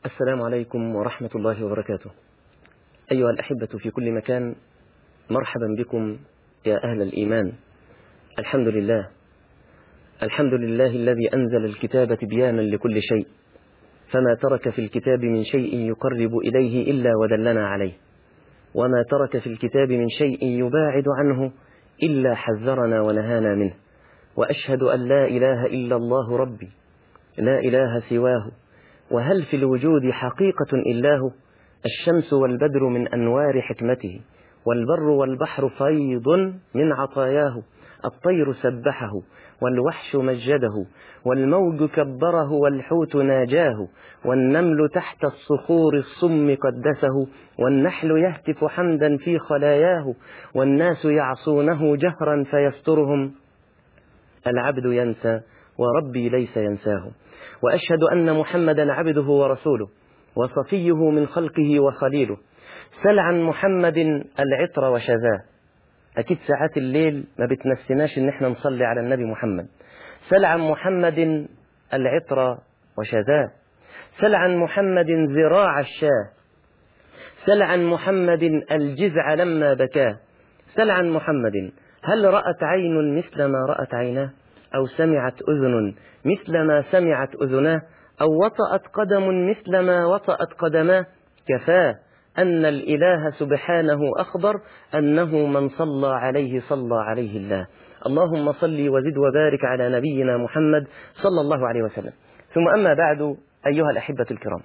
السلام عليكم ورحمة الله وبركاته. أيها الأحبة في كل مكان، مرحبا بكم يا أهل الإيمان. الحمد لله. الحمد لله الذي أنزل الكتاب تبيانا لكل شيء، فما ترك في الكتاب من شيء يقرب إليه إلا ودلنا عليه، وما ترك في الكتاب من شيء يباعد عنه إلا حذرنا ونهانا منه. وأشهد أن لا إله إلا الله ربي، لا إله سواه. وهل في الوجود حقيقة إلا هو الشمس والبدر من أنوار حكمته والبر والبحر فيض من عطاياه الطير سبحه والوحش مجده والموج كبره والحوت ناجاه والنمل تحت الصخور الصم قدسه والنحل يهتف حمدا في خلاياه والناس يعصونه جهرا فيسترهم العبد ينسى وربي ليس ينساه وأشهد أن محمدا عبده ورسوله وصفيه من خلقه وخليله سل عن محمد العطر وشذاه أكيد ساعات الليل ما بتنسيناش إن احنا نصلي على النبي محمد سل عن محمد العطر وشذاه سل عن محمد ذراع الشاه سل عن محمد الجزع لما بكاه سل عن محمد هل رأت عين مثل ما رأت عيناه أو سمعت أذن مثل ما سمعت أذناه أو وطأت قدم مثل ما وطأت قدماه كفاه أن الإله سبحانه أخبر أنه من صلى عليه صلى عليه الله اللهم صل وزد وبارك على نبينا محمد صلى الله عليه وسلم ثم أما بعد أيها الأحبة الكرام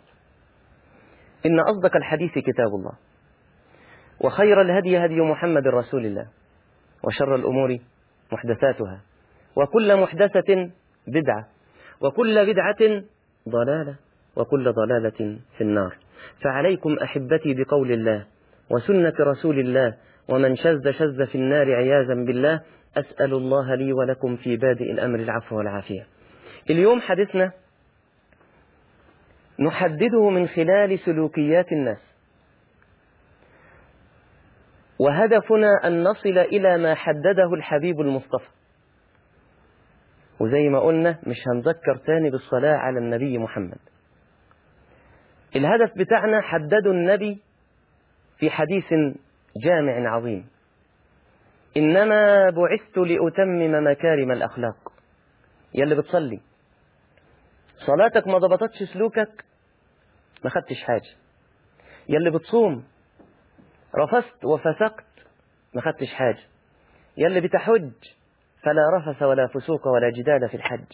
إن أصدق الحديث كتاب الله وخير الهدي هدي محمد رسول الله وشر الأمور محدثاتها وكل محدثة بدعة وكل بدعة ضلالة وكل ضلالة في النار فعليكم أحبتي بقول الله وسنة رسول الله ومن شذ شذ في النار عياذا بالله أسأل الله لي ولكم في بادئ الأمر العفو والعافية اليوم حديثنا نحدده من خلال سلوكيات الناس وهدفنا أن نصل إلى ما حدده الحبيب المصطفى وزي ما قلنا مش هنذكر تاني بالصلاة على النبي محمد الهدف بتاعنا حدده النبي في حديث جامع عظيم إنما بعثت لأتمم مكارم الأخلاق يلي بتصلي صلاتك ما ضبطتش سلوكك ما خدتش حاجة يلي بتصوم رفست وفسقت ما خدتش حاجة يلي بتحج فلا رفث ولا فسوق ولا جدال في الحج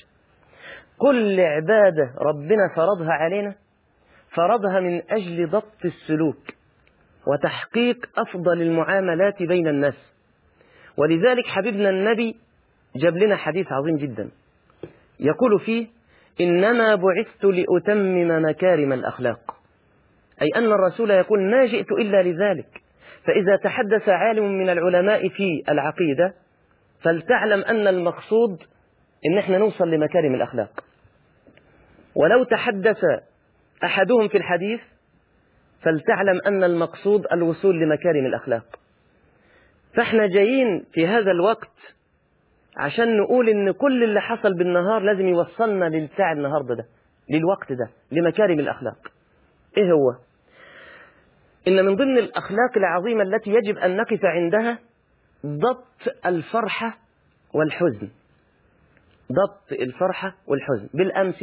كل عبادة ربنا فرضها علينا فرضها من أجل ضبط السلوك وتحقيق أفضل المعاملات بين الناس ولذلك حبيبنا النبي جاب لنا حديث عظيم جدا يقول فيه إنما بعثت لأتمم مكارم الأخلاق أي أن الرسول يقول ما جئت إلا لذلك فإذا تحدث عالم من العلماء في العقيدة فلتعلم أن المقصود إن احنا نوصل لمكارم الأخلاق ولو تحدث أحدهم في الحديث فلتعلم أن المقصود الوصول لمكارم الأخلاق فاحنا جايين في هذا الوقت عشان نقول إن كل اللي حصل بالنهار لازم يوصلنا للساعة النهاردة ده للوقت ده لمكارم الأخلاق إيه هو؟ إن من ضمن الأخلاق العظيمة التي يجب أن نقف عندها ضبط الفرحة والحزن ضبط الفرحة والحزن بالأمس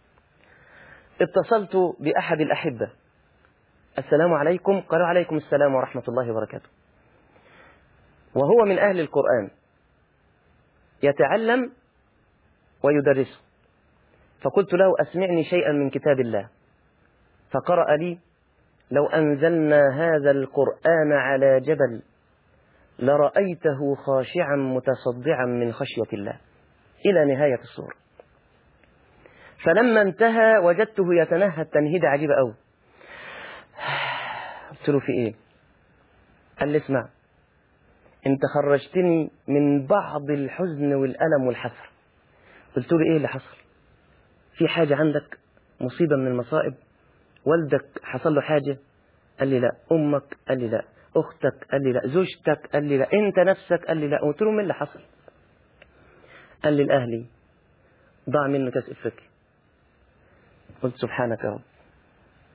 اتصلت بأحد الأحبة السلام عليكم قالوا عليكم السلام ورحمة الله وبركاته وهو من أهل القرآن يتعلم ويدرسه فقلت له أسمعني شيئا من كتاب الله فقرأ لي لو أنزلنا هذا القرآن على جبل لرأيته خاشعا متصدعا من خشية الله إلى نهاية السورة فلما انتهى وجدته يتنهد تنهيد عجيب أوي قلت له في إيه قال لي اسمع انت خرجتني من بعض الحزن والألم والحسرة قلت له إيه اللي حصل في حاجة عندك مصيبة من المصائب والدك حصل له حاجة قال لي لا أمك قال لي لا أختك قال لي لا زوجتك قال لي لا أنت نفسك قال لي لا قلت له من اللي حصل قال لي الأهلي ضاع منه كاس إفريقيا قلت سبحانك يا رب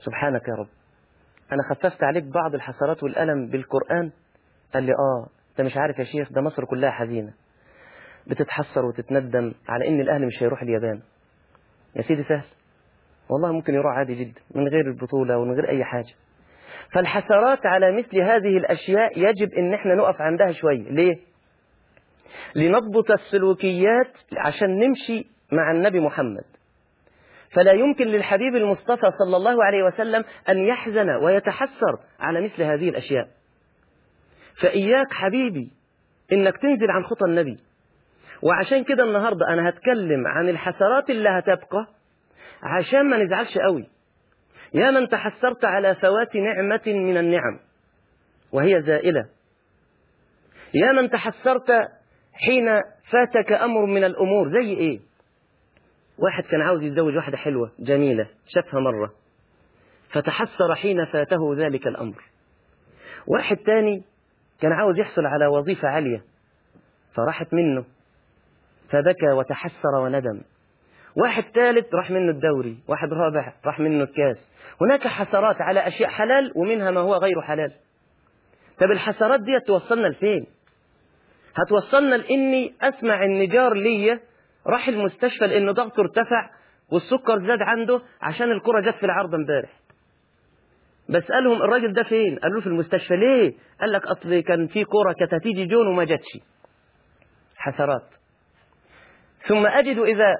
سبحانك يا رب أنا خففت عليك بعض الحسرات والألم بالقرآن قال لي آه أنت مش عارف يا شيخ ده مصر كلها حزينة بتتحسر وتتندم على إن الأهلي مش هيروح اليابان يا سيدي سهل والله ممكن يروح عادي جدا من غير البطولة ومن غير أي حاجة فالحسرات على مثل هذه الأشياء يجب إن احنا نقف عندها شوية ليه؟ لنضبط السلوكيات عشان نمشي مع النبي محمد فلا يمكن للحبيب المصطفى صلى الله عليه وسلم أن يحزن ويتحسر على مثل هذه الأشياء فإياك حبيبي إنك تنزل عن خطى النبي وعشان كده النهاردة أنا هتكلم عن الحسرات اللي هتبقى عشان ما نزعلش قوي يا من تحسرت على فوات نعمة من النعم وهي زائلة يا من تحسرت حين فاتك أمر من الأمور زي إيه واحد كان عاوز يتزوج واحدة حلوة جميلة شافها مرة فتحسر حين فاته ذلك الأمر واحد تاني كان عاوز يحصل على وظيفة عالية فراحت منه فبكى وتحسر وندم واحد ثالث راح منه الدوري واحد رابع راح منه الكاس هناك حسرات على أشياء حلال ومنها ما هو غير حلال طب الحسرات دي توصلنا لفين هتوصلنا لاني اسمع ان جار ليا راح المستشفى لان ضغطه ارتفع والسكر زاد عنده عشان الكرة جت في العرض امبارح بسألهم الراجل ده فين قالوا في المستشفى ليه قال لك اصل كان في كرة كانت هتيجي جون وما جاتش حسرات ثم اجد اذا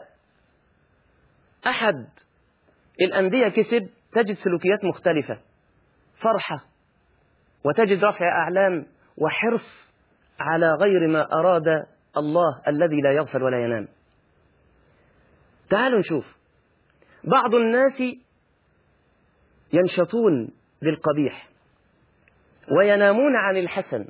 احد الاندية كسب تجد سلوكيات مختلفة فرحة وتجد رفع اعلام وحرص على غير ما أراد الله الذي لا يغفل ولا ينام تعالوا نشوف بعض الناس ينشطون بالقبيح وينامون عن الحسن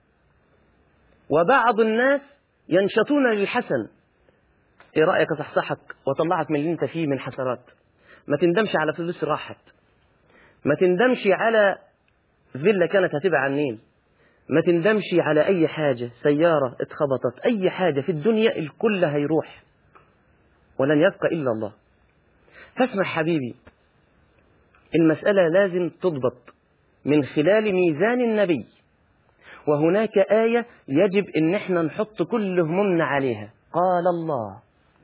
وبعض الناس ينشطون للحسن ايه رأيك صحصحك وطلعك من اللي انت فيه من حسرات ما تندمش على فلوس راحت ما تندمش على فيلا كانت هتبقى على النيل ما تندمش على أي حاجة سيارة اتخبطت أي حاجة في الدنيا الكل هيروح ولن يبقى إلا الله فاسمع حبيبي المسألة لازم تضبط من خلال ميزان النبي وهناك آية يجب إن احنا نحط كل همومنا عليها قال الله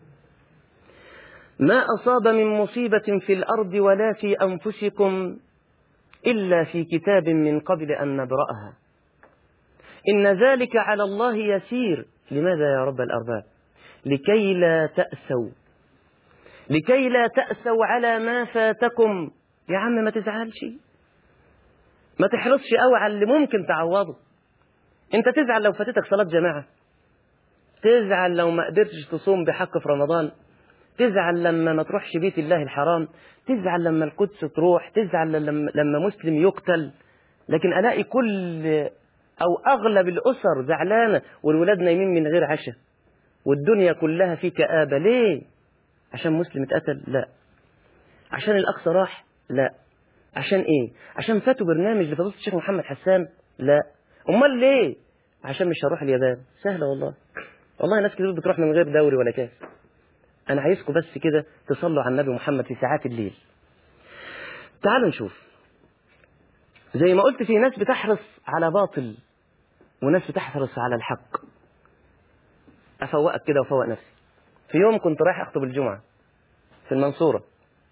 ما أصاب من مصيبة في الأرض ولا في أنفسكم إلا في كتاب من قبل أن نبرأها إن ذلك على الله يسير لماذا يا رب الأرباب لكي لا تأسوا لكي لا تأسوا على ما فاتكم يا عم ما تزعلش ما تحرصش قوي على اللي ممكن تعوضه انت تزعل لو فاتتك صلاة جماعة تزعل لو ما قدرتش تصوم بحق في رمضان تزعل لما ما تروحش بيت الله الحرام تزعل لما القدس تروح تزعل لما, لما مسلم يقتل لكن ألاقي كل أو أغلب الأسر زعلانة والولاد نايمين من غير عشاء والدنيا كلها في كآبة ليه؟ عشان مسلم اتقتل؟ لا عشان الأقصى راح؟ لا عشان إيه؟ عشان فاتوا برنامج لفضيلة الشيخ محمد حسان؟ لا أمال ليه؟ عشان مش هروح اليابان سهلة والله والله ناس كتير بتروح من غير دوري ولا كاس أنا عايزكم بس كده تصلوا على النبي محمد في ساعات الليل تعالوا نشوف زي ما قلت في ناس بتحرص على باطل وناس بتحرص على الحق أفوقك كده وفوق نفسي في يوم كنت رايح أخطب الجمعة في المنصورة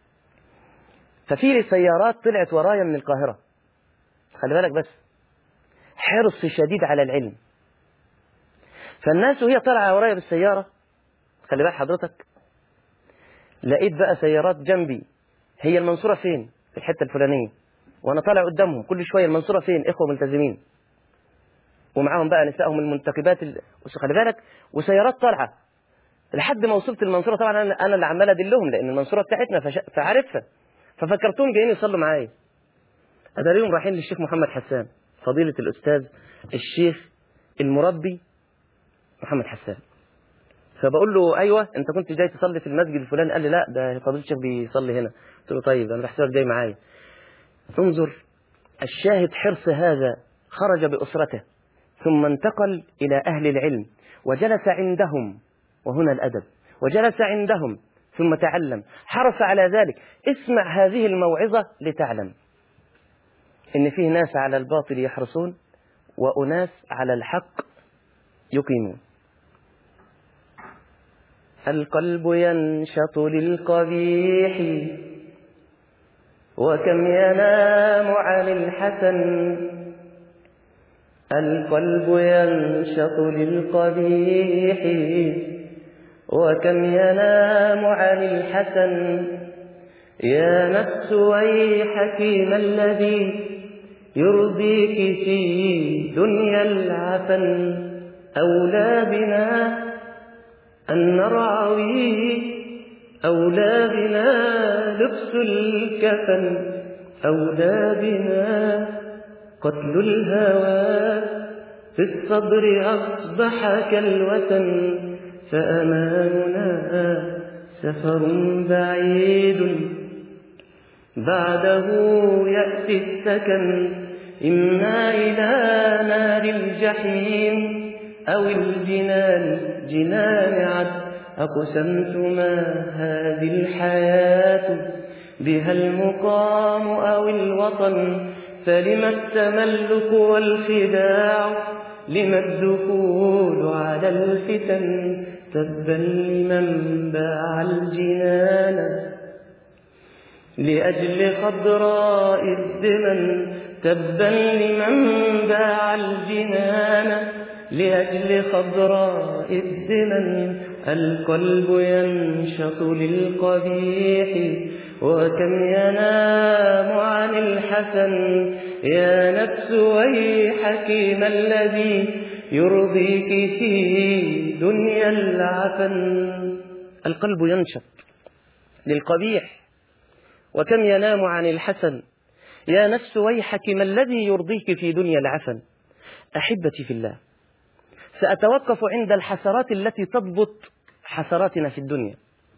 ففي سيارات طلعت ورايا من القاهرة خلي بالك بس حرص شديد على العلم فالناس وهي طالعة ورايا بالسيارة خلي بالك حضرتك لقيت بقى سيارات جنبي هي المنصورة فين في الحتة الفلانية وانا طالع قدامهم كل شوية المنصورة فين اخوة ملتزمين ومعاهم بقى نسائهم المنتخبات ال... خلي بالك وسيارات طالعة لحد ما وصلت المنصورة طبعا انا انا اللي عمال ادلهم لان المنصورة بتاعتنا فش... فعارفها ففكرتهم جايين يصلوا معايا اداريهم رايحين للشيخ محمد حسان فضيلة الاستاذ الشيخ المربي محمد حسان فبقول له ايوه انت كنت جاي تصلي في المسجد الفلاني قال لي لا ده فضيله الشيخ بيصلي هنا قلت له طيب انا بحسبك جاي معايا انظر الشاهد حرص هذا خرج باسرته ثم انتقل الى اهل العلم وجلس عندهم وهنا الادب وجلس عندهم ثم تعلم حرص على ذلك اسمع هذه الموعظة لتعلم إن فيه ناس على الباطل يحرصون وأناس على الحق يقيمون القلب ينشط للقبيح وكم ينام عن الحسن القلب ينشط للقبيح وكم ينام عن الحسن يا نفس ويحك ما الذي يرضيك في دنيا العفن أولى بنا أن نرعوي أولى بنا لبس الكفن أولى بنا قتل الهوى في الصبر أصبح كالوثن فأماننا سفر بعيد بعده يأتي السكن إما إلى نار الجحيم أو الجنان جنان عد أقسمت ما هذه الحياة بها المقام أو الوطن فلم التملك والخداع لما الدخول على الفتن تبا لمن باع الجنان لأجل خضراء الدمن تبا لمن باع الجنان لأجل خضراء الدمن القلب ينشط للقبيح وكم ينام عن الحسن يا نفس ويحك ما الذي يرضيك في دنيا العفن القلب ينشط للقبيح وكم ينام عن الحسن يا نفس ويحك ما الذي يرضيك في دنيا العفن أحبتي في الله سأتوقف عند الحسرات التي تضبط حسراتنا في الدنيا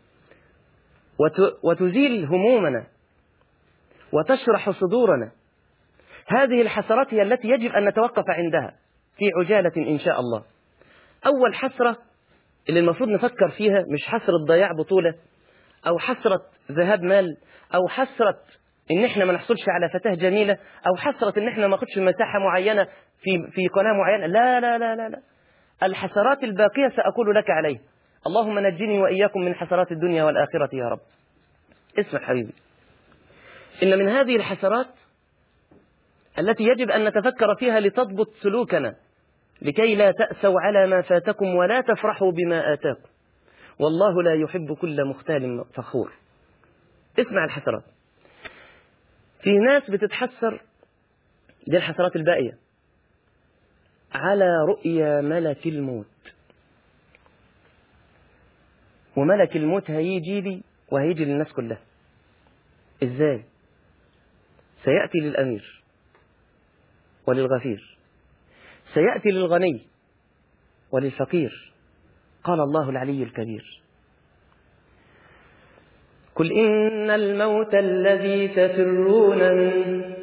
وتزيل همومنا وتشرح صدورنا هذه الحسرات هي التي يجب أن نتوقف عندها في عجالة إن شاء الله أول حسرة اللي المفروض نفكر فيها مش حسرة ضياع بطولة أو حسرة ذهاب مال أو حسرة إن إحنا ما نحصلش على فتاة جميلة أو حسرة إن إحنا ما ناخدش مساحة معينة في في قناة معينة لا لا لا لا لا الحسرات الباقية سأقول لك عليه اللهم نجني وإياكم من حسرات الدنيا والآخرة يا رب اسمع حبيبي إن من هذه الحسرات التي يجب أن نتفكر فيها لتضبط سلوكنا لكي لا تأسوا على ما فاتكم ولا تفرحوا بما آتاكم والله لا يحب كل مختال فخور اسمع الحسرات في ناس بتتحسر دي الحسرات الباقية على رؤيا ملك الموت وملك الموت هيجي لي وهيجي للناس كلها ازاي سيأتي للأمير وللغفير سيأتي للغني وللفقير قال الله العلي الكبير قل إن الموت الذي تفرون منه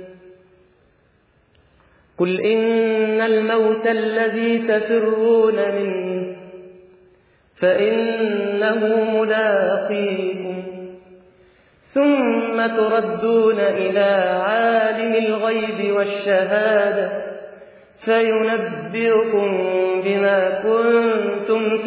قل إن الموت الذي تفرون منه فإنه ملاقيكم ثم تردون إلى عالم الغيب والشهادة فينبئكم بما كنتم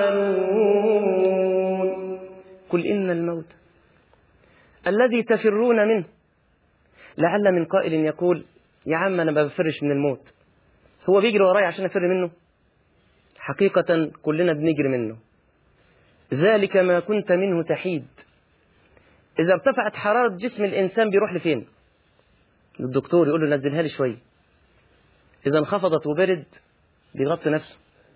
تعملون قل إن الموت الذي تفرون منه لعل من قائل يقول يا عم أنا ما بفرش من الموت هو بيجري ورايا عشان أفر منه حقيقة كلنا بنجري منه ذلك ما كنت منه تحيد إذا ارتفعت حرارة جسم الإنسان بيروح لفين الدكتور يقول له نزلها لي شوية إذا انخفضت وبرد بيغطي نفسه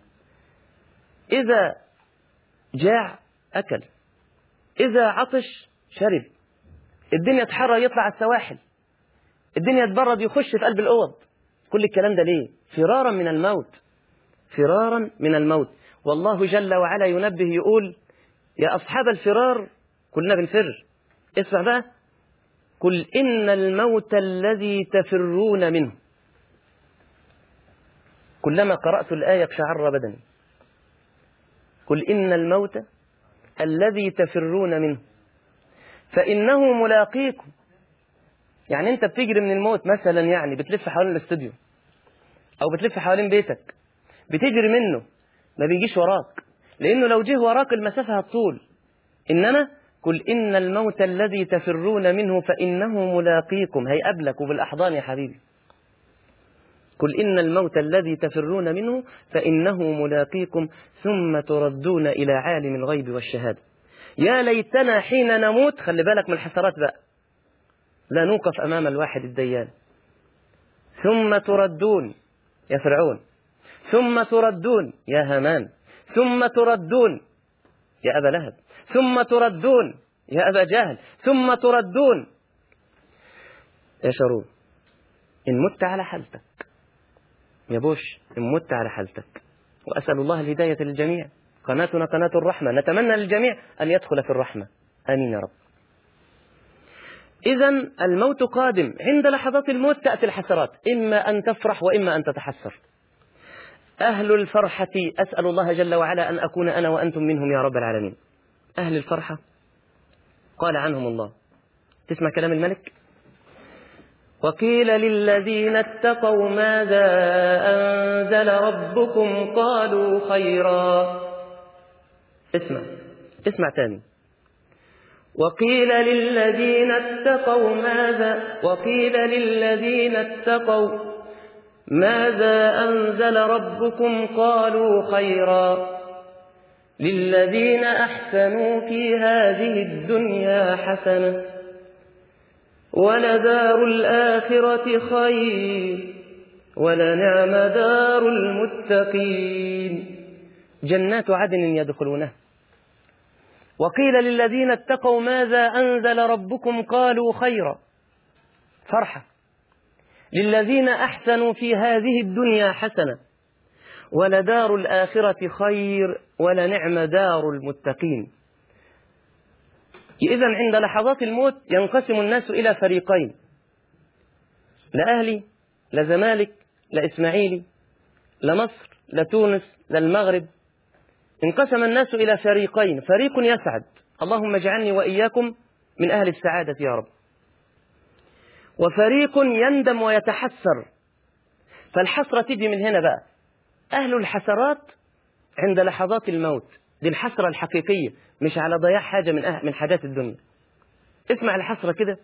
إذا جاع أكل إذا عطش شرب الدنيا تحرر يطلع على السواحل الدنيا تبرد يخش في قلب الأوض كل الكلام ده ليه فرارا من الموت فرارا من الموت والله جل وعلا ينبه يقول يا أصحاب الفرار كلنا بنفر اسمع بقى قل إن الموت الذي تفرون منه كلما قرأت الآية اقشعر بدني قل إن الموت الذي تفرون منه فإنه ملاقيكم يعني أنت بتجري من الموت مثلا يعني بتلف حوالين الاستوديو أو بتلف حوالين بيتك بتجري منه ما بيجيش وراك لأنه لو جه وراك المسافة هتطول إنما قل إن الموت الذي تفرون منه فإنه ملاقيكم هيقابلك وبالأحضان يا حبيبي قل إن الموت الذي تفرون منه فإنه ملاقيكم ثم تردون إلى عالم الغيب والشهادة يا ليتنا حين نموت خلي بالك من الحسرات بقى لا نوقف أمام الواحد الديان ثم تردون يا فرعون ثم تردون يا هامان ثم تردون يا أبا لهب ثم تردون يا أبا جهل ثم تردون يا شارون إن مت على حالتك يا بوش إن مت على حالتك وأسأل الله الهداية للجميع قناتنا قناة الرحمة نتمنى للجميع أن يدخل في الرحمة آمين يا رب إذا الموت قادم عند لحظات الموت تأتي الحسرات إما أن تفرح وإما أن تتحسر أهل الفرحة أسأل الله جل وعلا أن أكون أنا وأنتم منهم يا رب العالمين أهل الفرحة قال عنهم الله تسمع كلام الملك وقيل للذين اتقوا ماذا أنزل ربكم قالوا خيرا اسمع اسمع تاني وقيل للذين اتقوا ماذا وقيل للذين اتقوا ماذا أنزل ربكم قالوا خيرا للذين أحسنوا في هذه الدنيا حسنة ولدار الآخرة خير ولنعم دار المتقين جنات عدن يدخلونها وقيل للذين اتقوا ماذا أنزل ربكم قالوا خيرا فرحة للذين أحسنوا في هذه الدنيا حسنة ولدار الآخرة خير ولنعم دار المتقين إذا عند لحظات الموت ينقسم الناس إلى فريقين لا أهلي لا زمالك لا إسماعيلي لا مصر لا تونس لا المغرب انقسم الناس إلى فريقين فريق يسعد اللهم اجعلني وإياكم من أهل السعادة يا رب وفريق يندم ويتحسر فالحسرة تيجي من هنا بقى أهل الحسرات عند لحظات الموت دي الحسرة الحقيقية مش على ضياع حاجة من أه من حاجات الدنيا اسمع الحسرة كده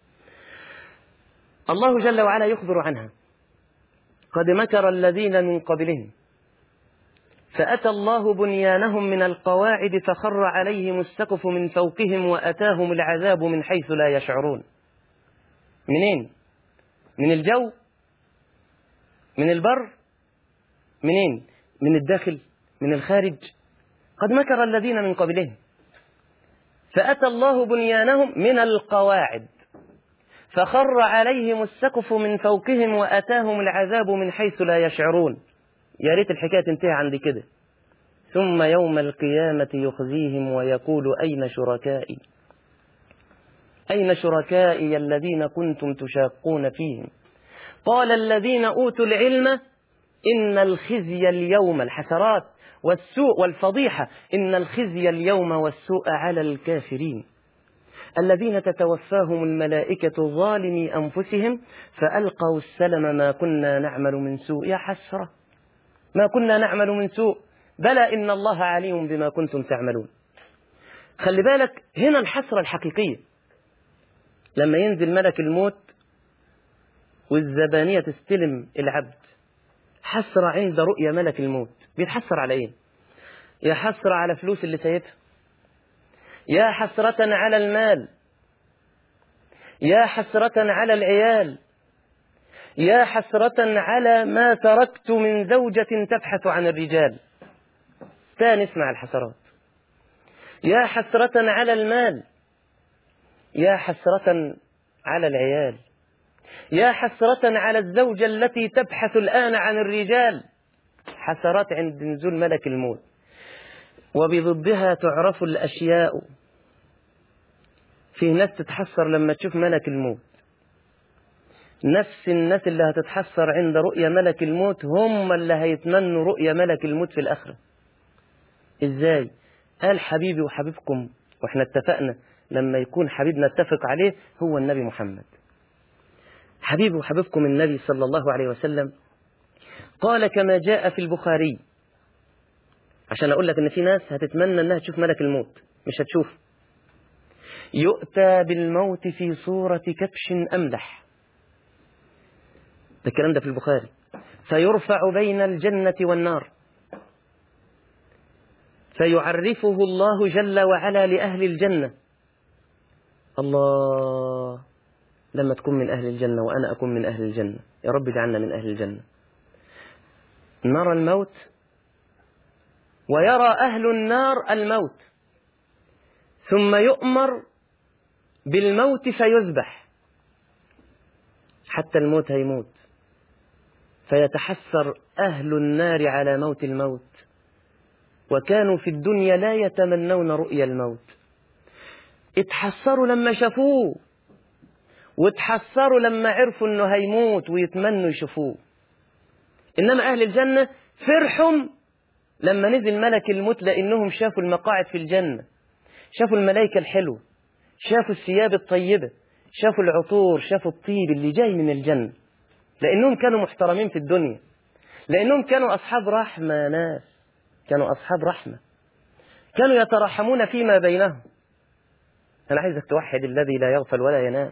الله جل وعلا يخبر عنها قد مكر الذين من قبلهم فأتى الله بنيانهم من القواعد فخر عليهم السقف من فوقهم وأتاهم العذاب من حيث لا يشعرون منين؟ من الجو؟ من البر؟ منين؟ من الداخل؟ من الخارج؟ قد مكر الذين من قبلهم فأتى الله بنيانهم من القواعد فخر عليهم السقف من فوقهم وأتاهم العذاب من حيث لا يشعرون يا ريت الحكاية تنتهي عند كده ثم يوم القيامة يخزيهم ويقول أين شركائي أين شركائي الذين كنتم تشاقون فيهم قال الذين أوتوا العلم إن الخزي اليوم الحسرات والسوء والفضيحة إن الخزي اليوم والسوء على الكافرين الذين تتوفاهم الملائكة ظالمي أنفسهم فألقوا السلم ما كنا نعمل من سوء يا حسرة ما كنا نعمل من سوء بلى إن الله عليم بما كنتم تعملون خلي بالك هنا الحسرة الحقيقية لما ينزل ملك الموت والزبانية تستلم العبد حسرة عند رؤية ملك الموت بيتحسر على ايه يا حسرة على فلوس اللي سايبها يا حسرة على المال يا حسرة على العيال يا حسرة على ما تركت من زوجة تبحث عن الرجال ثاني اسمع الحسرات يا حسرة على المال يا حسرة على العيال يا حسرة على الزوجة التي تبحث الآن عن الرجال حسرات عند نزول ملك الموت وبضدها تعرف الأشياء في ناس تتحسر لما تشوف ملك الموت نفس الناس اللي هتتحسر عند رؤية ملك الموت هم اللي هيتمنوا رؤية ملك الموت في الآخرة ازاي قال حبيبي وحبيبكم واحنا اتفقنا لما يكون حبيبنا اتفق عليه هو النبي محمد حبيبي وحبيبكم النبي صلى الله عليه وسلم قال كما جاء في البخاري عشان أقول لك إن في ناس هتتمنى إنها تشوف ملك الموت مش هتشوف يؤتى بالموت في صورة كبش أملح ده الكلام ده في البخاري فيرفع بين الجنة والنار فيعرفه الله جل وعلا لأهل الجنة الله لما تكون من أهل الجنة وأنا أكون من أهل الجنة يا رب اجعلنا من أهل الجنة نرى الموت ويرى أهل النار الموت ثم يؤمر بالموت فيذبح حتى الموت هيموت فيتحسر أهل النار على موت الموت وكانوا في الدنيا لا يتمنون رؤيا الموت اتحسروا لما شافوه واتحسروا لما عرفوا انه هيموت ويتمنوا يشوفوه انما اهل الجنة فرحوا لما نزل ملك الموت لانهم شافوا المقاعد في الجنة شافوا الملائكة الحلوة شافوا الثياب الطيبة شافوا العطور شافوا الطيب اللي جاي من الجنة لانهم كانوا محترمين في الدنيا لانهم كانوا اصحاب رحمة ناس كانوا اصحاب رحمة كانوا يتراحمون فيما بينهم انا عايزك توحد الذي لا يغفل ولا ينام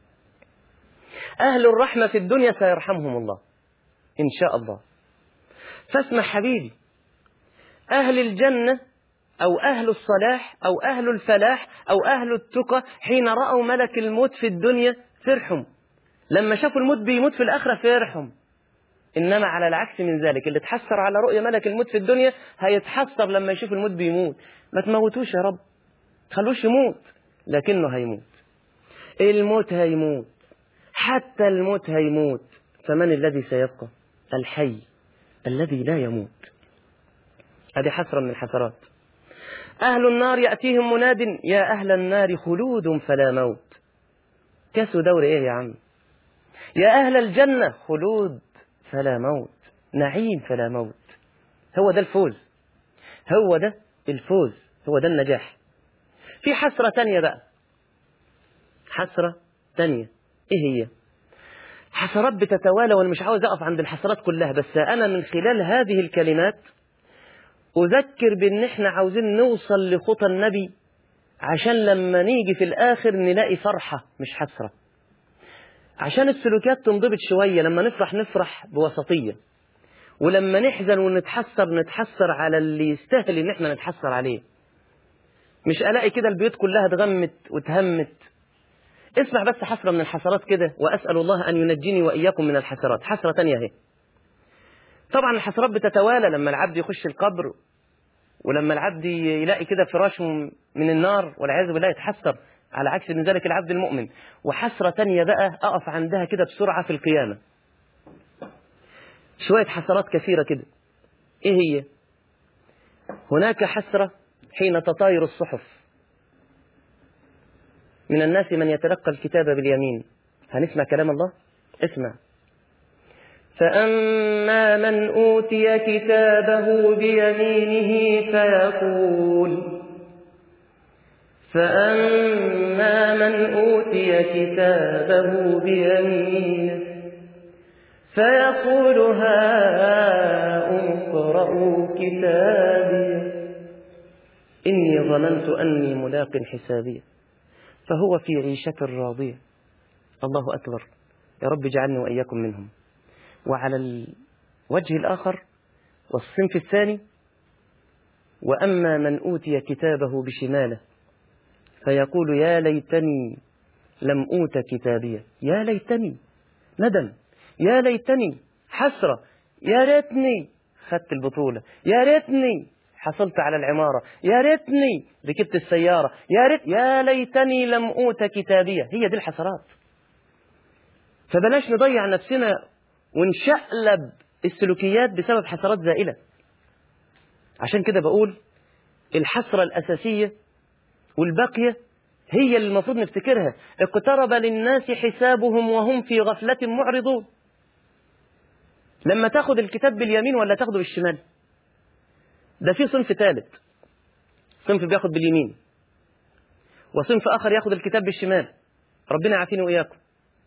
أهل الرحمة في الدنيا سيرحمهم الله إن شاء الله فاسمع حبيبي أهل الجنة أو أهل الصلاح أو أهل الفلاح أو أهل التقى حين رأوا ملك الموت في الدنيا فرحوا لما شافوا الموت بيموت في الآخرة فرحوا إنما على العكس من ذلك اللي تحسر على رؤية ملك الموت في الدنيا هيتحسر لما يشوف الموت بيموت ما تموتوش يا رب تخلوش يموت لكنه هيموت الموت هيموت حتى الموت هيموت فمن الذي سيبقى الحي الذي لا يموت هذه حسرة من الحسرات أهل النار يأتيهم مناد يا أهل النار خلود فلا موت كسوا دور إيه يا عم يا أهل الجنة خلود فلا موت نعيم فلا موت هو ده الفوز هو ده الفوز هو ده النجاح في حسرة تانية بقى حسرة تانية ايه هي حسرات بتتوالى وانا مش عاوز اقف عند الحسرات كلها بس انا من خلال هذه الكلمات اذكر بان احنا عاوزين نوصل لخطى النبي عشان لما نيجي في الاخر نلاقي فرحة مش حسرة عشان السلوكيات تنضبط شوية لما نفرح نفرح بوسطية ولما نحزن ونتحسر نتحسر على اللي يستاهل ان احنا نتحسر عليه مش الاقي كده البيوت كلها اتغمت واتهمت اسمع بس حسرة من الحسرات كده وأسأل الله أن ينجيني وإياكم من الحسرات حسرة تانية اهي طبعا الحسرات بتتوالى لما العبد يخش القبر ولما العبد يلاقي كده فراش من النار والعياذ بالله يتحسر على عكس من ذلك العبد المؤمن وحسرة تانية بقى أقف عندها كده بسرعة في القيامة شوية حسرات كثيرة كده إيه هي هناك حسرة حين تطاير الصحف من الناس من يتلقى الكتاب باليمين هنسمع كلام الله اسمع فأما من أوتي كتابه بيمينه فيقول فأما من أوتي كتابه بيمينه فيقول هاؤم اقرءوا كتابي إني ظننت أني ملاق حسابيه فهو في عيشة راضية الله أكبر يا رب اجعلني وإياكم منهم وعلى الوجه الآخر والصنف الثاني وأما من أوتي كتابه بشماله فيقول يا ليتني لم أوت كتابيه يا ليتني ندم يا ليتني حسرة يا ريتني خدت البطولة يا ريتني حصلت على العمارة يا ريتني ركبت السيارة يا ريت يا ليتني لم أوت كتابية هي دي الحسرات فبلاش نضيع نفسنا ونشقلب السلوكيات بسبب حسرات زائلة عشان كده بقول الحسرة الأساسية والباقية هي اللي المفروض نفتكرها اقترب للناس حسابهم وهم في غفلة معرضون لما تاخد الكتاب باليمين ولا تاخده بالشمال ده في صنف ثالث صنف بياخد باليمين وصنف آخر ياخد الكتاب بالشمال ربنا يعافيني وإياكم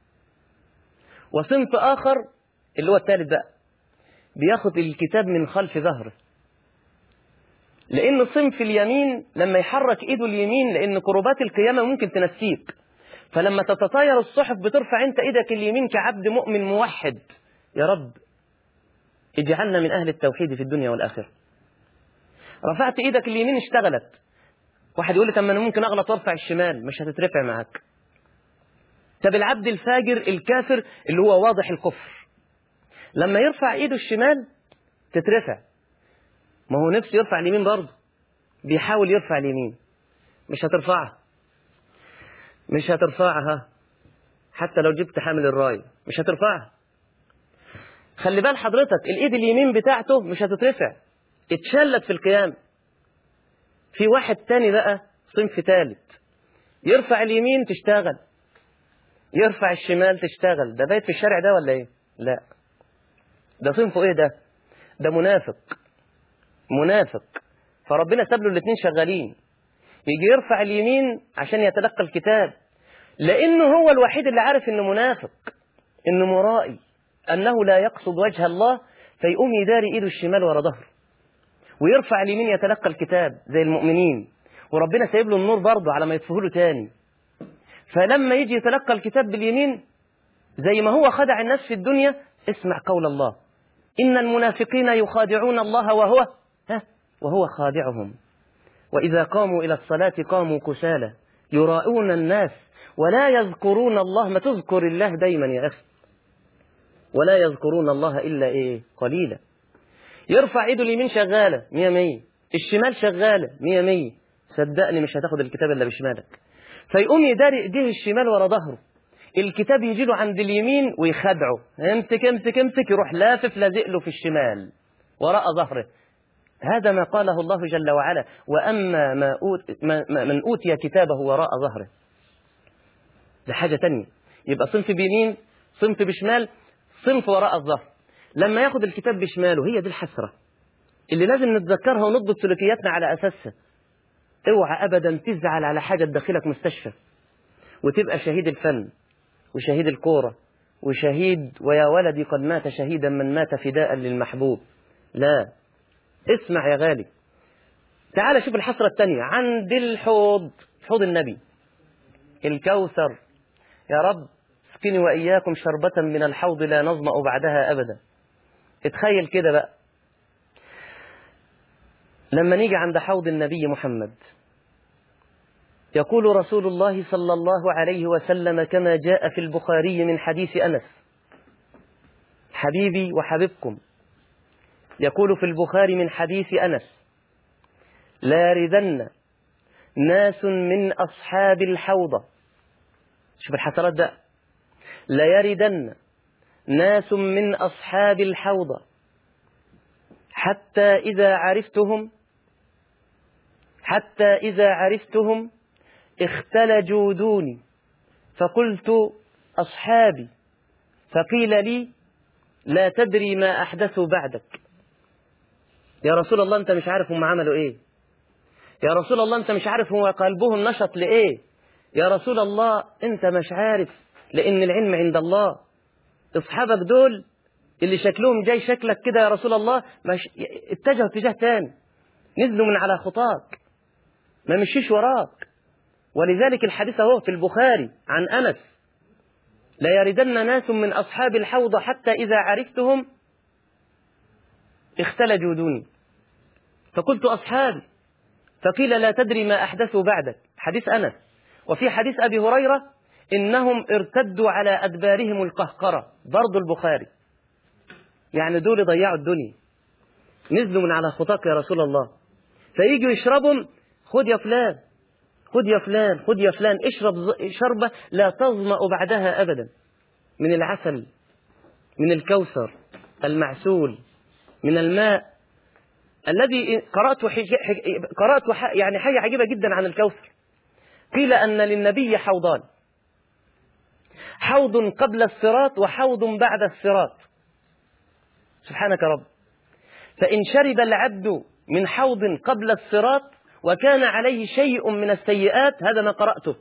وصنف آخر اللي هو الثالث بقى بياخد الكتاب من خلف ظهره لأن صنف اليمين لما يحرك إيده اليمين لأن كروبات القيامة ممكن تنسيك فلما تتطاير الصحف بترفع أنت إيدك اليمين كعبد مؤمن موحد يا رب اجعلنا من أهل التوحيد في الدنيا والآخرة رفعت إيدك اليمين اشتغلت واحد يقول لي طب ما انا ممكن اغلط وارفع الشمال مش هتترفع معاك طب العبد الفاجر الكافر اللي هو واضح الكفر لما يرفع ايده الشمال تترفع ما هو نفسه يرفع اليمين برضه بيحاول يرفع اليمين مش هترفعها مش هترفعها حتى لو جبت حامل الراية مش هترفعها خلي بال حضرتك الايد اليمين بتاعته مش هتترفع اتشلت في القيام في واحد تاني بقى صنف ثالث يرفع اليمين تشتغل يرفع الشمال تشتغل ده بايت في الشارع ده ولا ايه لا ده صنفه ايه ده ده منافق منافق فربنا ساب له الاثنين شغالين يجي يرفع اليمين عشان يتلقى الكتاب لانه هو الوحيد اللي عارف انه منافق انه مرائي انه لا يقصد وجه الله فيقوم يداري ايده الشمال ورا ظهره ويرفع اليمين يتلقى الكتاب زي المؤمنين وربنا سايب له النور برضه على ما يطفيه له تاني فلما يجي يتلقى الكتاب باليمين زي ما هو خدع الناس في الدنيا اسمع قول الله إن المنافقين يخادعون الله وهو ها وهو خادعهم وإذا قاموا إلى الصلاة قاموا كسالى يراؤون الناس ولا يذكرون الله ما تذكر الله دايما يا أخي ولا يذكرون الله إلا إيه قليلا يرفع ايده اليمين شغالة مية مية الشمال شغالة مية مية صدقني مش هتاخد الكتاب إلا بشمالك فيقوم يداري ايديه الشمال ورا ظهره الكتاب يجي له عند اليمين ويخدعه امسك امسك امسك يروح لافف لازق له في الشمال وراء ظهره هذا ما قاله الله جل وعلا وأما ما أوت ما من أوتي كتابه وراء ظهره ده حاجة تانية يبقى صنف بيمين صنف بشمال صنف وراء الظهر لما ياخد الكتاب بشماله هي دي الحسرة اللي لازم نتذكرها ونضبط سلوكياتنا على أساسها اوعى أبدا تزعل على حاجة تدخلك مستشفى وتبقى شهيد الفن وشهيد الكورة وشهيد ويا ولدي قد مات شهيدا من مات فداء للمحبوب لا اسمع يا غالي تعال شوف الحسرة الثانية عند الحوض حوض النبي الكوثر يا رب اسقني وإياكم شربة من الحوض لا نظمأ بعدها أبدا اتخيل كده بقى لما نيجي عند حوض النبي محمد يقول رسول الله صلى الله عليه وسلم كما جاء في البخاري من حديث أنس حبيبي وحبيبكم يقول في البخاري من حديث أنس لا يردن ناس من أصحاب الحوضة شوف الحسرات ده لا يردن ناس من أصحاب الحوضة حتى إذا عرفتهم حتى إذا عرفتهم اختلجوا دوني فقلت أصحابي فقيل لي لا تدري ما أحدثوا بعدك يا رسول الله أنت مش عارف هم عملوا إيه يا رسول الله أنت مش عارف هو قلبهم نشط لإيه يا رسول الله أنت مش عارف لأن العلم عند الله أصحابك دول اللي شكلهم جاي شكلك كده يا رسول الله مش اتجهوا اتجاه تاني نزلوا من على خطاك ما مشيش وراك ولذلك الحديث اهو في البخاري عن أنس لا يردن ناس من أصحاب الحوض حتى إذا عرفتهم اختلجوا دوني فقلت أصحابي فقيل لا تدري ما أحدثوا بعدك حديث أنس وفي حديث أبي هريرة إنهم ارتدوا على أدبارهم القهقرة برضو البخاري يعني دول ضيعوا الدنيا نزلوا من على خطاك يا رسول الله فيجوا يشربهم خد يا فلان خد يا فلان خد يا فلان اشرب شربة لا تظمأ بعدها أبدا من العسل من الكوثر المعسول من الماء الذي قرأت حج... قرأت ح... يعني حاجة عجيبة جدا عن الكوثر قيل أن للنبي حوضان حوض قبل الصراط وحوض بعد الصراط سبحانك رب فإن شرب العبد من حوض قبل الصراط وكان عليه شيء من السيئات هذا ما قرأته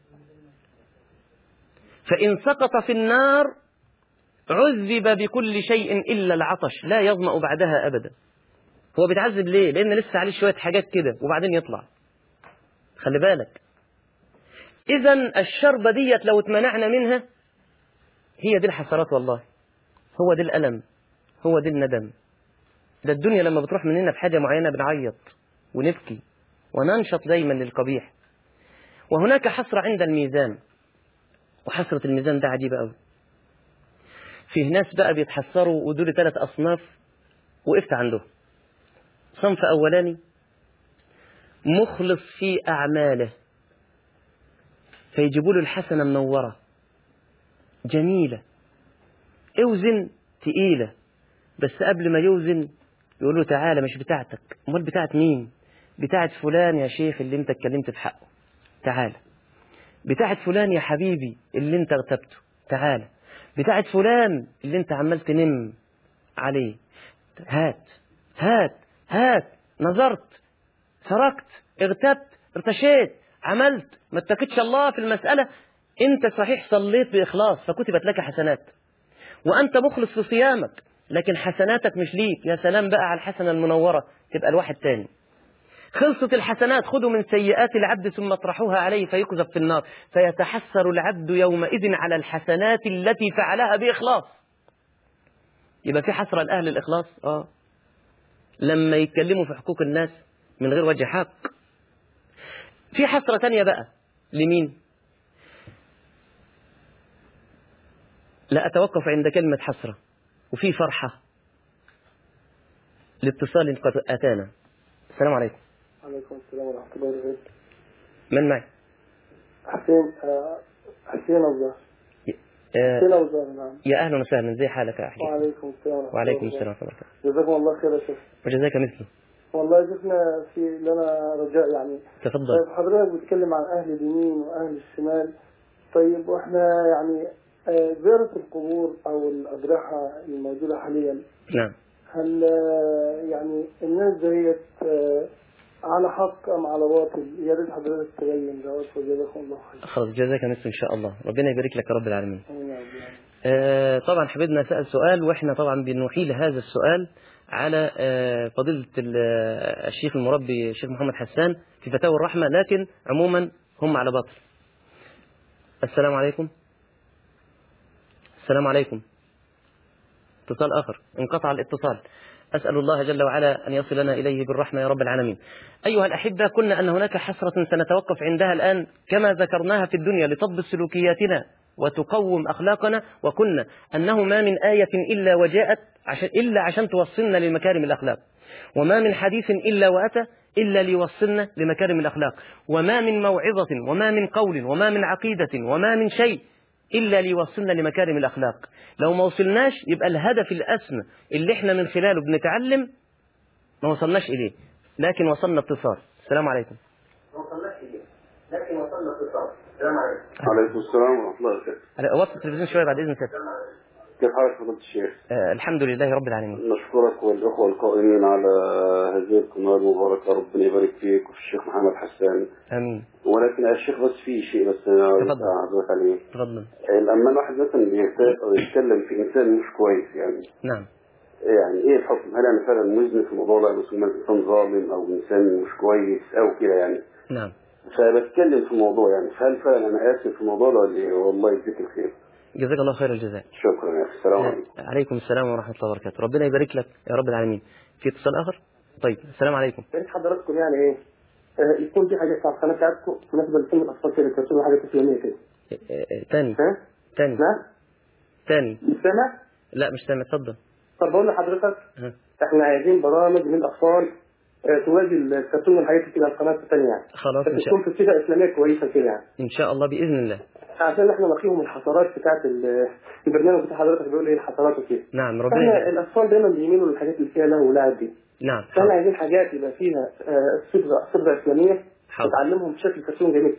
فإن سقط في النار عذب بكل شيء إلا العطش لا يظمأ بعدها أبدا هو بيتعذب ليه لأن لسه عليه شوية حاجات كده وبعدين يطلع خلي بالك إذا الشربة ديت لو اتمنعنا منها هي دي الحسرات والله هو دي الألم هو دي الندم ده الدنيا لما بتروح مننا في حاجة معينة بنعيط ونبكي وننشط دايما للقبيح وهناك حسرة عند الميزان وحسرة الميزان ده عجيبة قوي فيه ناس بقى بيتحسروا ودول ثلاث أصناف وقفت عندهم صنف أولاني مخلص في أعماله فيجيبوا له الحسنة منورة جميلة اوزن تقيلة بس قبل ما يوزن يقول له تعالى مش بتاعتك امال بتاعت مين بتاعت فلان يا شيخ اللي انت اتكلمت في حقه تعالى بتاعت فلان يا حبيبي اللي انت اغتبته تعالى بتاعت فلان اللي انت عمال تنم عليه هات هات هات نظرت سرقت اغتبت ارتشيت عملت ما اتكتش الله في المسألة انت صحيح صليت بإخلاص فكتبت لك حسنات وأنت مخلص في صيامك لكن حسناتك مش ليك يا سلام بقى على الحسنة المنورة تبقى الواحد تاني خلصت الحسنات خذوا من سيئات العبد ثم اطرحوها عليه فيكذب في النار فيتحسر العبد يومئذ على الحسنات التي فعلها بإخلاص يبقى في حسرة لأهل الإخلاص آه لما يتكلموا في حقوق الناس من غير وجه حق في حسرة تانية بقى لمين لا أتوقف عند كلمة حسرة وفي فرحة لاتصال قد أتانا السلام عليكم عليكم السلام ورحمة الله وبركاته من معي حسين آه، حسين أوزار آه، حسين أوزار نعم يا أهلا وسهلا زي حالك يا أحمد وعليكم السلام ورحمة وعليكم الله السلام ورحمة الله وبركاته جزاكم الله خير يا شيخ وجزاك مثله والله شفنا في لنا رجاء يعني تفضل طيب حضرتك بتتكلم عن أهل اليمين وأهل الشمال طيب وإحنا يعني آه، زيارة القبور أو الأضرحة الموجودة حاليا نعم هل آه، يعني الناس ديت آه، على حق أم على باطل يا ريت حضرتك تبين دوت وجزاكم الله خير خلاص جزاك مثله إن شاء الله ربنا يبارك لك يا رب العالمين آمين يا رب العالمين. آه، طبعا حبيبنا سأل سؤال واحنا طبعا بنحيل هذا السؤال على آه، فضيلة ال- آه، الشيخ المربي الشيخ محمد حسان في فتاوى الرحمة لكن عموما هم على باطل السلام عليكم السلام عليكم اتصال آخر انقطع الاتصال أسأل الله جل وعلا أن يصلنا إليه بالرحمة يا رب العالمين أيها الأحبة قلنا أن هناك حسرة سنتوقف عندها الآن كما ذكرناها في الدنيا لتضبط سلوكياتنا وتقوم أخلاقنا وقلنا أنه ما من آية إلا وجاءت عشان إلا عشان توصلنا لمكارم الأخلاق وما من حديث إلا وأتى إلا ليوصلنا لمكارم الأخلاق وما من موعظة وما من قول وما من عقيدة وما من شيء إلا ليوصلنا لمكارم الأخلاق لو ما وصلناش يبقى الهدف الأسمى اللي احنا من خلاله بنتعلم ما وصلناش إليه لكن وصلنا اتصال السلام عليكم ما وصلناش إليه لكن وصلنا اتصال السلام عليكم عليكم السلام ورحمة الله وبركاته وصل التلفزيون شوية بعد إذن سيادتك كيف حالك فضيلة الشيخ؟ آه الحمد لله رب العالمين نشكرك والإخوة القائمين على هذه القناة المباركة ربنا يبارك فيك وفي الشيخ محمد حسان آمين ولكن يا الشيخ بس في شيء بس أنا عايز تفضل. أعرضك عليه تفضل لما الواحد مثلا بيهتم أو يتكلم في إنسان مش كويس يعني نعم يعني إيه الحكم؟ هل أنا فعلا مذنب في الموضوع ده بس مثلا إنسان ظالم أو إنسان مش كويس أو كده يعني نعم فبتكلم في الموضوع يعني فهل فعلا أنا آسف في الموضوع ده ولا إيه؟ والله يجزيك الخير جزاك الله خير الجزاء شكرا يا أخي السلام عليكم آه، عليكم السلام ورحمة الله وبركاته ربنا يبارك لك يا رب العالمين في اتصال آخر طيب السلام عليكم يا ريت حضراتكم يعني ايه آه، يكون في حاجات على القناه بتاعتكم بالنسبه لسن الاطفال كده ترسلوا حاجات اسلاميه كده آه، آه، تاني ها؟ تاني لا تاني مش سامع؟ لا مش سامع اتفضل طب بقول لحضرتك ها. احنا عايزين برامج للاطفال آه، توازي الكرتون والحاجات اللي كده على القناه الثانيه يعني خلاص إن بس شاء تكون في صيغه اسلاميه كويسه كده يعني إن شاء الله بإذن الله عشان احنا نقيهم الحضارات بتاعت ال- البرنامج بتاع حضرتك بيقول ايه الحضارات وكده نعم ربنا احنا يبارك الاطفال دايما بيميلوا للحاجات اللي فيها لهو ولعب دي نعم فاحنا حاضر عايزين حاجات يبقى فيها آه، صبغه صبغه اسلاميه حاضر نتعلمهم بشكل كرتون جميل كده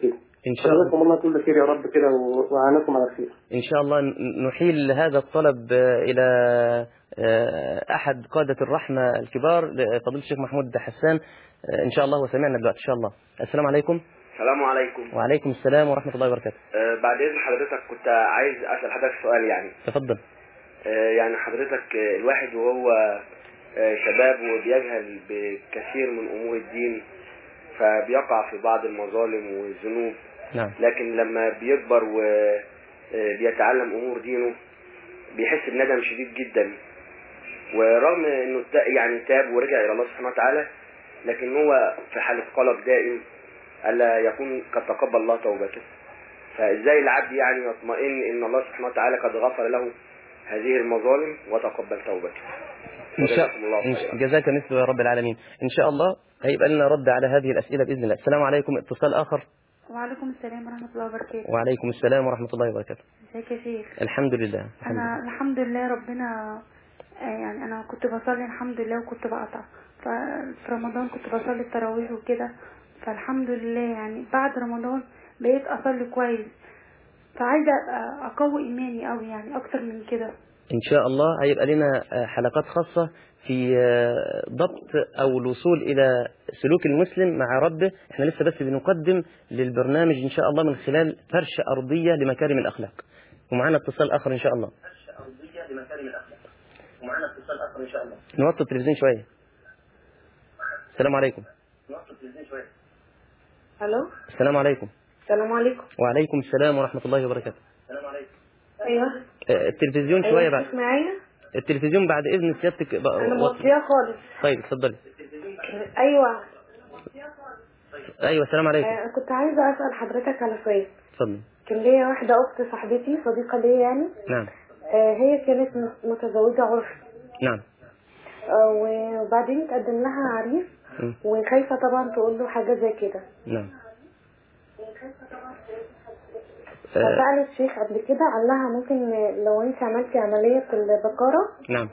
إن شاء الله جزاكم الله كل خير يا رب كده و- وعانكم على خير إن شاء الله ن- نحيل هذا الطلب آه، إلى آه، أحد قادة الرحمة الكبار فضيلة الشيخ محمود حسان آه، إن شاء الله وسمعنا دلوقتي إن شاء الله السلام عليكم السلام عليكم وعليكم السلام ورحمة الله وبركاته آه بعد اذن حضرتك كنت عايز اسال حضرتك سؤال يعني تفضل آه يعني حضرتك آه الواحد وهو آه شباب وبيجهل بكثير من امور الدين فبيقع في بعض المظالم والذنوب نعم لكن لما بيكبر وبيتعلم امور دينه بيحس بندم شديد جدا ورغم انه تا- يعني تاب ورجع الى الله سبحانه وتعالى لكن هو في حالة قلق دائم الا يكون قد تقبل الله توبته فازاي العبد يعني يطمئن ان الله سبحانه وتعالى قد غفر له هذه المظالم وتقبل توبته إن شاء وجزاكم الله إن خيرا. شاء- جزاك مثله يا رب العالمين إن شاء الله هيبقى لنا رد على هذه الأسئلة بإذن الله السلام عليكم اتصال آخر وعليكم السلام ورحمة الله وبركاته وعليكم السلام ورحمة الله وبركاته ازيك يا شيخ الحمد لله الحمد انا لله الحمد لله ربنا آه، يعني انا كنت بصلي الحمد لله وكنت بقطع ففي رمضان كنت بصلي التراويح وكده فالحمد لله يعني بعد رمضان بقيت اصلي كويس فعايزه أ- اقوي ايماني قوي يعني اكتر من كده إن شاء الله هيبقى لنا آه، حلقات خاصة في آه، ضبط أو الوصول إلى سلوك المسلم مع ربه احنا لسه بس بنقدم للبرنامج إن شاء الله من خلال فرشة أرضية لمكارم الأخلاق ومعنا اتصال آخر إن شاء الله فرشة أرضية لمكارم الأخلاق ومعنا اتصال آخر إن شاء الله نوطي التلفزيون شوية السلام عليكم نوطي التلفزيون شوية الو السلام عليكم السلام عليكم وعليكم السلام ورحمة الله وبركاته ايوه آه، التلفزيون ايوه شوية بعد انت معايا التلفزيون بعد إذن سيادتك بقى- انا وطي. موطيه خالص طيب اتفضلي ايوه أيوة السلام عليكم آه، كنت عايزه اسال حضرتك على سؤال اتفضل كان ليا واحده اخت صاحبتي صديقه ليا يعني نعم آه، هي كانت م- متزوجه عرف نعم آه، وبعدين تقدم لها عريس مم. وخايفه طبعا تقول له حاجه زي كده نعم آه، فسالت الشيخ قبل كده قال لها ممكن لو انت عملتي عمليه البقره نعم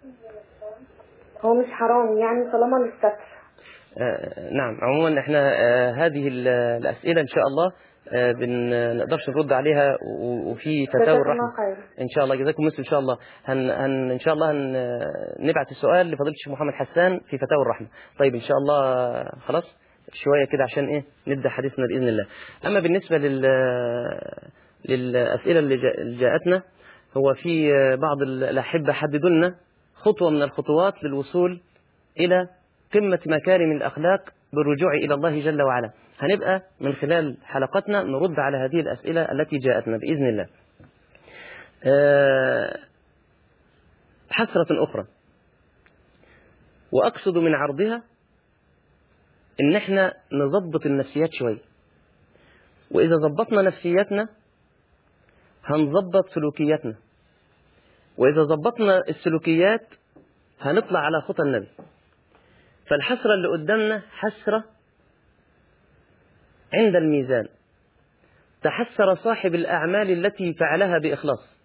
هو مش حرام يعني طالما الستر آه، نعم عموما احنا آه، هذه ال- الأسئلة إن شاء الله آه، بن نقدرش نرد عليها و- وفي فتاوى جزاك الرحمة الله خير ان شاء الله جزاكم مثل ان شاء الله هن, هن ان شاء الله هن نبعت السؤال لفضيله الشيخ محمد حسان في فتاوى الرحمه طيب ان شاء الله خلاص شويه كده عشان ايه نبدا حديثنا باذن الله اما بالنسبه لل للاسئله اللي جا- اللي جاءتنا هو في بعض الاحبه حددوا لنا خطوه من الخطوات للوصول الى قمه مكارم الاخلاق بالرجوع الى الله جل وعلا هنبقى من خلال حلقتنا نرد على هذه الاسئله التي جاءتنا باذن الله آه، حسرة أخرى وأقصد من عرضها إن إحنا نظبط النفسيات شوية وإذا ظبطنا نفسياتنا هنظبط سلوكياتنا وإذا ظبطنا السلوكيات هنطلع على خطى النبي فالحسرة اللي قدامنا حسرة عند الميزان تحسر صاحب الأعمال التي فعلها بإخلاص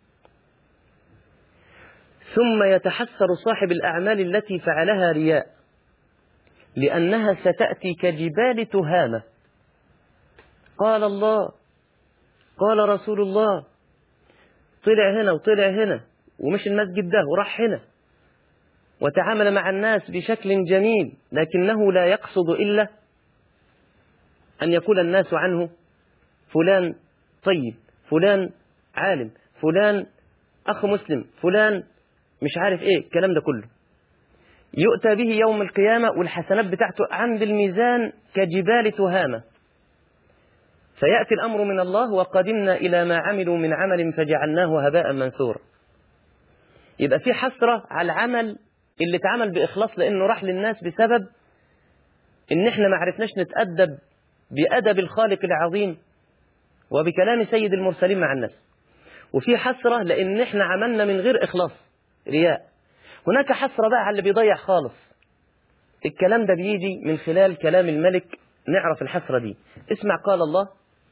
ثم يتحسر صاحب الأعمال التي فعلها رياء لأنها ستأتي كجبال تهامة قال الله قال رسول الله طلع هنا وطلع هنا ومش المسجد ده وراح هنا وتعامل مع الناس بشكل جميل لكنه لا يقصد إلا أن يقول الناس عنه فلان طيب فلان عالم فلان أخ مسلم فلان مش عارف ايه الكلام ده كله يؤتى به يوم القيامة والحسنات بتاعته عند الميزان كجبال تهامة فيأتي الأمر من الله وقدمنا إلى ما عملوا من عمل فجعلناه هباء منثورا يبقى في حسرة على العمل اللي اتعمل بإخلاص لأنه راح للناس بسبب إن إحنا ما عرفناش نتأدب بأدب الخالق العظيم وبكلام سيد المرسلين مع الناس وفي حسرة لأن إحنا عملنا من غير إخلاص رياء هناك حسرة بقى على اللي بيضيع خالص الكلام ده بيجي من خلال كلام الملك نعرف الحسرة دي اسمع قال الله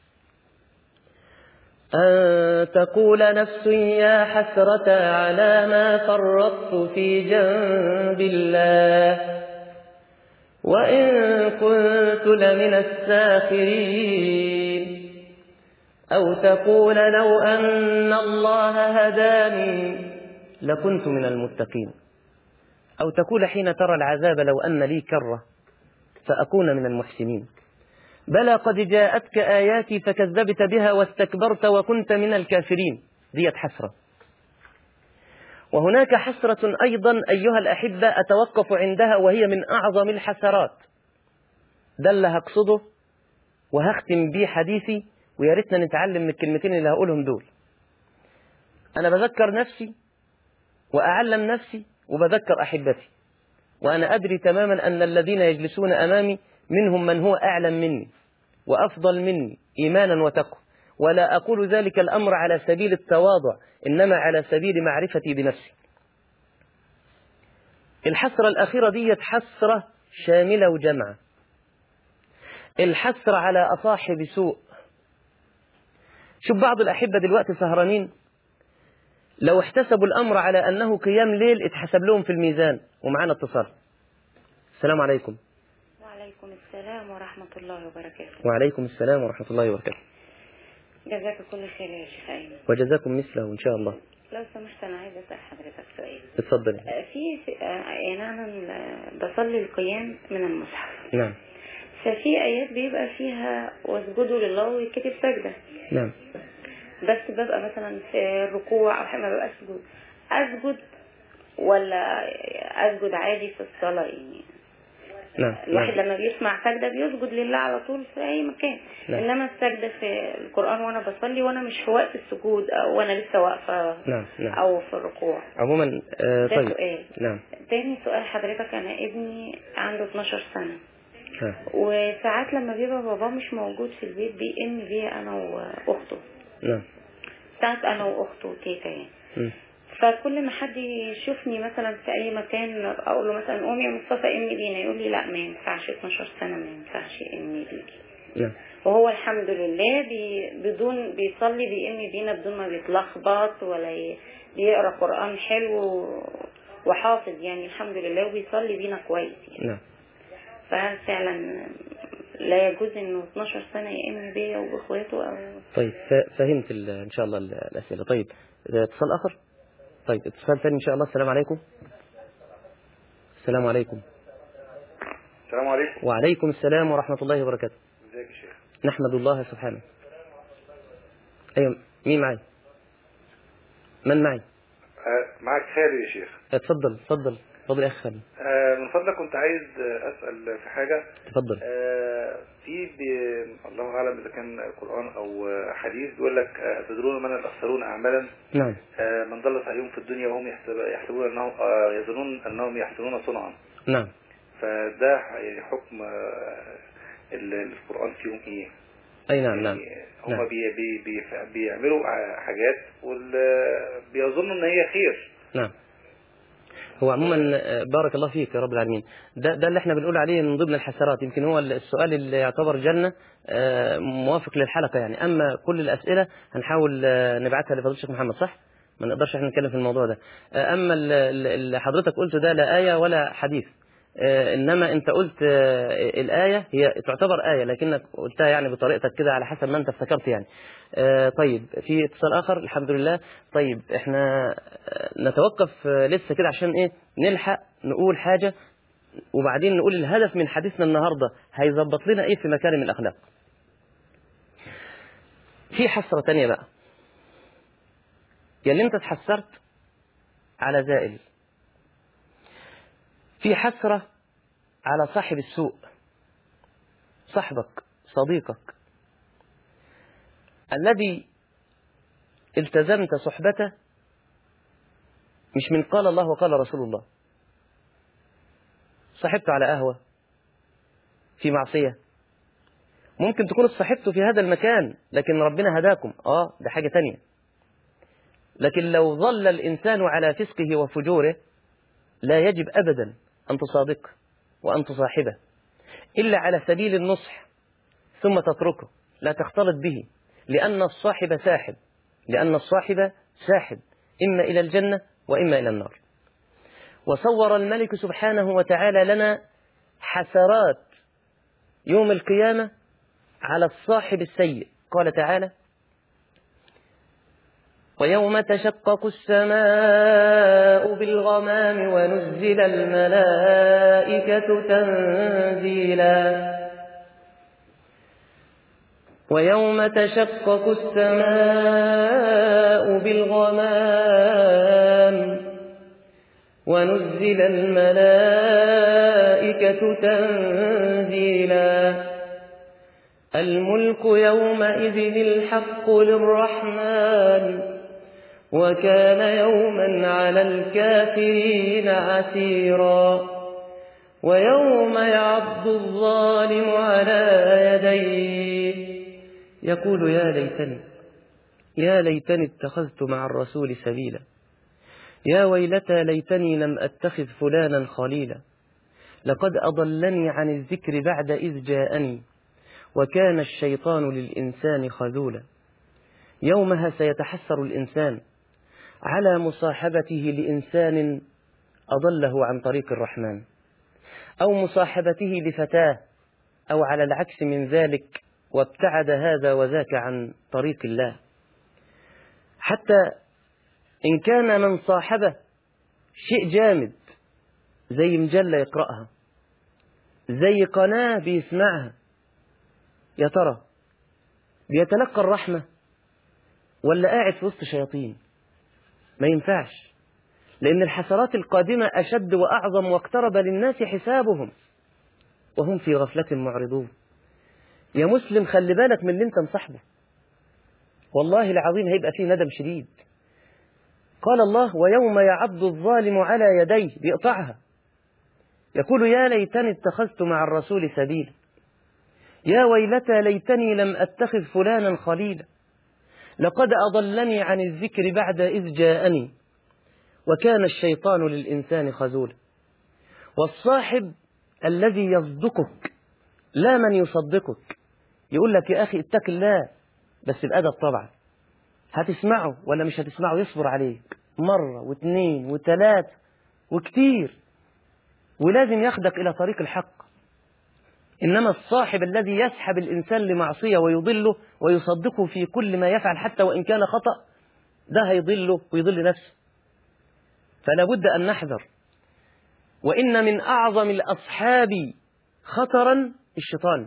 أن تقول نفس يا حسرة على ما فرطت في جنب الله وإن كنت لمن الساخرين أو تقول لو أن الله هداني لكنت من المتقين أو تقول حين ترى العذاب لو أن لي كرة فأكون من المحسنين بلى قد جاءتك آياتي فكذبت بها واستكبرت وكنت من الكافرين ديت حسرة وهناك حسرة أيضا أيها الأحبة أتوقف عندها وهي من أعظم الحسرات ده اللي هقصده وهختم بيه حديثي ويا ريتنا نتعلم من الكلمتين اللي هقولهم دول أنا بذكر نفسي وأعلم نفسي وبذكر أحبتي وأنا أدري تماما أن الذين يجلسون أمامي منهم من هو أعلم مني وأفضل مني إيمانا وتقوى ولا أقول ذلك الأمر على سبيل التواضع إنما على سبيل معرفتي بنفسي الحسرة الأخيرة دي حسرة شاملة وجمعة الحسرة على أصاحب سوء شوف بعض الأحبة دلوقتي سهرانين لو احتسبوا الأمر على أنه قيام ليل اتحسب لهم في الميزان ومعانا اتصال السلام عليكم وعليكم السلام ورحمة الله وبركاته وعليكم السلام ورحمة الله وبركاته جزاك كل خير يا شيخ أيمن وجزاكم مثله إن شاء الله لو سمحت أنا عايزة أسأل حضرتك سؤال اتفضل آه، في في- آه، يعني أنا ال- بصلي القيام من المصحف نعم ففي آيات بيبقى فيها واسجدوا لله ويكتب سجدة نعم بس ببقى مثلا في الركوع أو حاجة ما ببقاش سجود أسجد ولا أسجد عادي في الصلاة يعني نعم الواحد نعم لما بيسمع سجدة بيسجد لله على طول في أي مكان نعم. إنما السجدة في القرآن وأنا بصلي وأنا مش في وقت السجود أو وأنا لسه واقفة نعم نعم أو في الركوع عموما آه ده طيب سؤال نعم تاني سؤال حضرتك أنا ابني عنده 12 سنة نعم وساعات لما بيبقى باباه مش موجود في البيت بيئن بيه أنا وأخته نعم ساعات أنا وأخته وتيتا يعني مم. فكل ما حد يشوفني مثلا في اي مكان اقول له مثلا قوم يا مصطفى امي بينا يقول لي لا ما ينفعش 12 سنه ما ينفعش امي بيكي نعم وهو الحمد لله بي بدون بيصلي بيأمي بينا بدون ما بيتلخبط ولا ي- بيقرا قرآن حلو وحافظ يعني الحمد لله وبيصلي بينا كويس يعني نعم فهل فعلا لا يجوز انه 12 سنة يأمي بيا وباخواته او طيب ف- فهمت ال- إن شاء الله ال- الأسئلة طيب آه، اتصال آخر طيب اتصال ثاني إن شاء الله السلام عليكم السلام عليكم السلام عليكم وعليكم السلام ورحمة الله وبركاته ازيك يا شيخ نحمد الله سبحانه أيوة مين معي من معي آه معك خالد يا شيخ اتفضل اتفضل اتفضل يا أخي خالد آه من فضلك كنت عايز آه، اسال في حاجه اتفضل آه في بي... الله اعلم اذا كان قران او آه، حديث بيقول لك آه، تدرون من الاخسرون اعمالا نعم آه من ضل سعيهم في الدنيا وهم يحسب... يحسبون انهم آه يظنون انهم يحسنون صنعا نعم فده يعني حكم آه ال- القران فيهم ايه؟ أي نعم نعم يعني هم نعم. بي... بي... بي... بيعملوا ع- حاجات وال... بيظنوا ان هي خير نعم هو عموما آه، بارك الله فيك يا رب العالمين ده ده اللي احنا بنقول عليه من ضمن الحسرات يمكن هو السؤال اللي يعتبر جنة آه، موافق للحلقة يعني أما كل الأسئلة هنحاول آه، نبعتها لفضيلة الشيخ محمد صح؟ ما نقدرش احنا نتكلم في الموضوع ده آه، أما ال- ال- اللي حضرتك قلته ده لا آية ولا حديث آه، إنما أنت قلت آه، الآية هي تعتبر آية لكنك قلتها يعني بطريقتك كده على حسب ما أنت افتكرت يعني آه، طيب في اتصال آخر الحمد لله طيب احنا آه، نتوقف آه، لسه كده عشان إيه نلحق نقول حاجة وبعدين نقول الهدف من حديثنا النهاردة هيظبط لنا إيه في مكارم الأخلاق في حسرة تانية بقى يا اللي انت اتحسرت على زائل في حسرة على صاحب السوء صاحبك صديقك الذي التزمت صحبته مش من قال الله وقال رسول الله صاحبته على قهوة في معصية ممكن تكون صاحبته في هذا المكان لكن ربنا هداكم اه ده حاجة تانية لكن لو ظل الإنسان على فسقه وفجوره لا يجب أبدا أن تصادقه وأن تصاحبه إلا على سبيل النصح ثم تتركه لا تختلط به لأن الصاحب ساحب لأن الصاحب ساحب إما إلى الجنة وإما إلى النار وصور الملك سبحانه وتعالى لنا حسرات يوم القيامة على الصاحب السيء قال تعالى ويوم تشقق السماء بالغمام ونزل الملائكة تنزيلا ويوم تشقق السماء بالغمام ونزل الملائكة تنزيلا الملك يومئذ الحق للرحمن وكان يوما على الكافرين عسيرا ويوم يعض الظالم على يديه يقول يا ليتني يا ليتني اتخذت مع الرسول سبيلا يا ويلتى ليتني لم أتخذ فلانا خليلا لقد أضلني عن الذكر بعد إذ جاءني وكان الشيطان للإنسان خذولا يومها سيتحسر الإنسان على مصاحبته لإنسان أضله عن طريق الرحمن أو مصاحبته لفتاة أو على العكس من ذلك وابتعد هذا وذاك عن طريق الله حتى إن كان من صاحبه شيء جامد زي مجلة يقرأها زي قناة بيسمعها يا ترى بيتلقى الرحمة ولا قاعد في وسط شياطين ما ينفعش لأن الحسرات القادمة أشد وأعظم واقترب للناس حسابهم وهم في غفلة معرضون يا مسلم خلي بالك من اللي انت مصاحبه والله العظيم هيبقى فيه ندم شديد قال الله ويوم يعض الظالم على يديه بيقطعها يقول يا ليتني اتخذت مع الرسول سبيلا يا ويلتى ليتني لم أتخذ فلانا خليلا لقد أضلني عن الذكر بعد إذ جاءني وكان الشيطان للإنسان خذولا والصاحب الذي يصدقك لا من يصدقك يقول لك يا أخي اتق الله بس بأدب طبعا هتسمعه ولا مش هتسمعه يصبر عليك مرة واثنين وثلاثة وكتير ولازم ياخدك إلى طريق الحق إنما الصاحب الذي يسحب الإنسان لمعصية ويضله ويصدقه في كل ما يفعل حتى وإن كان خطأ ده هيضله ويضل نفسه فلا بد أن نحذر وإن من أعظم الأصحاب خطرا الشيطان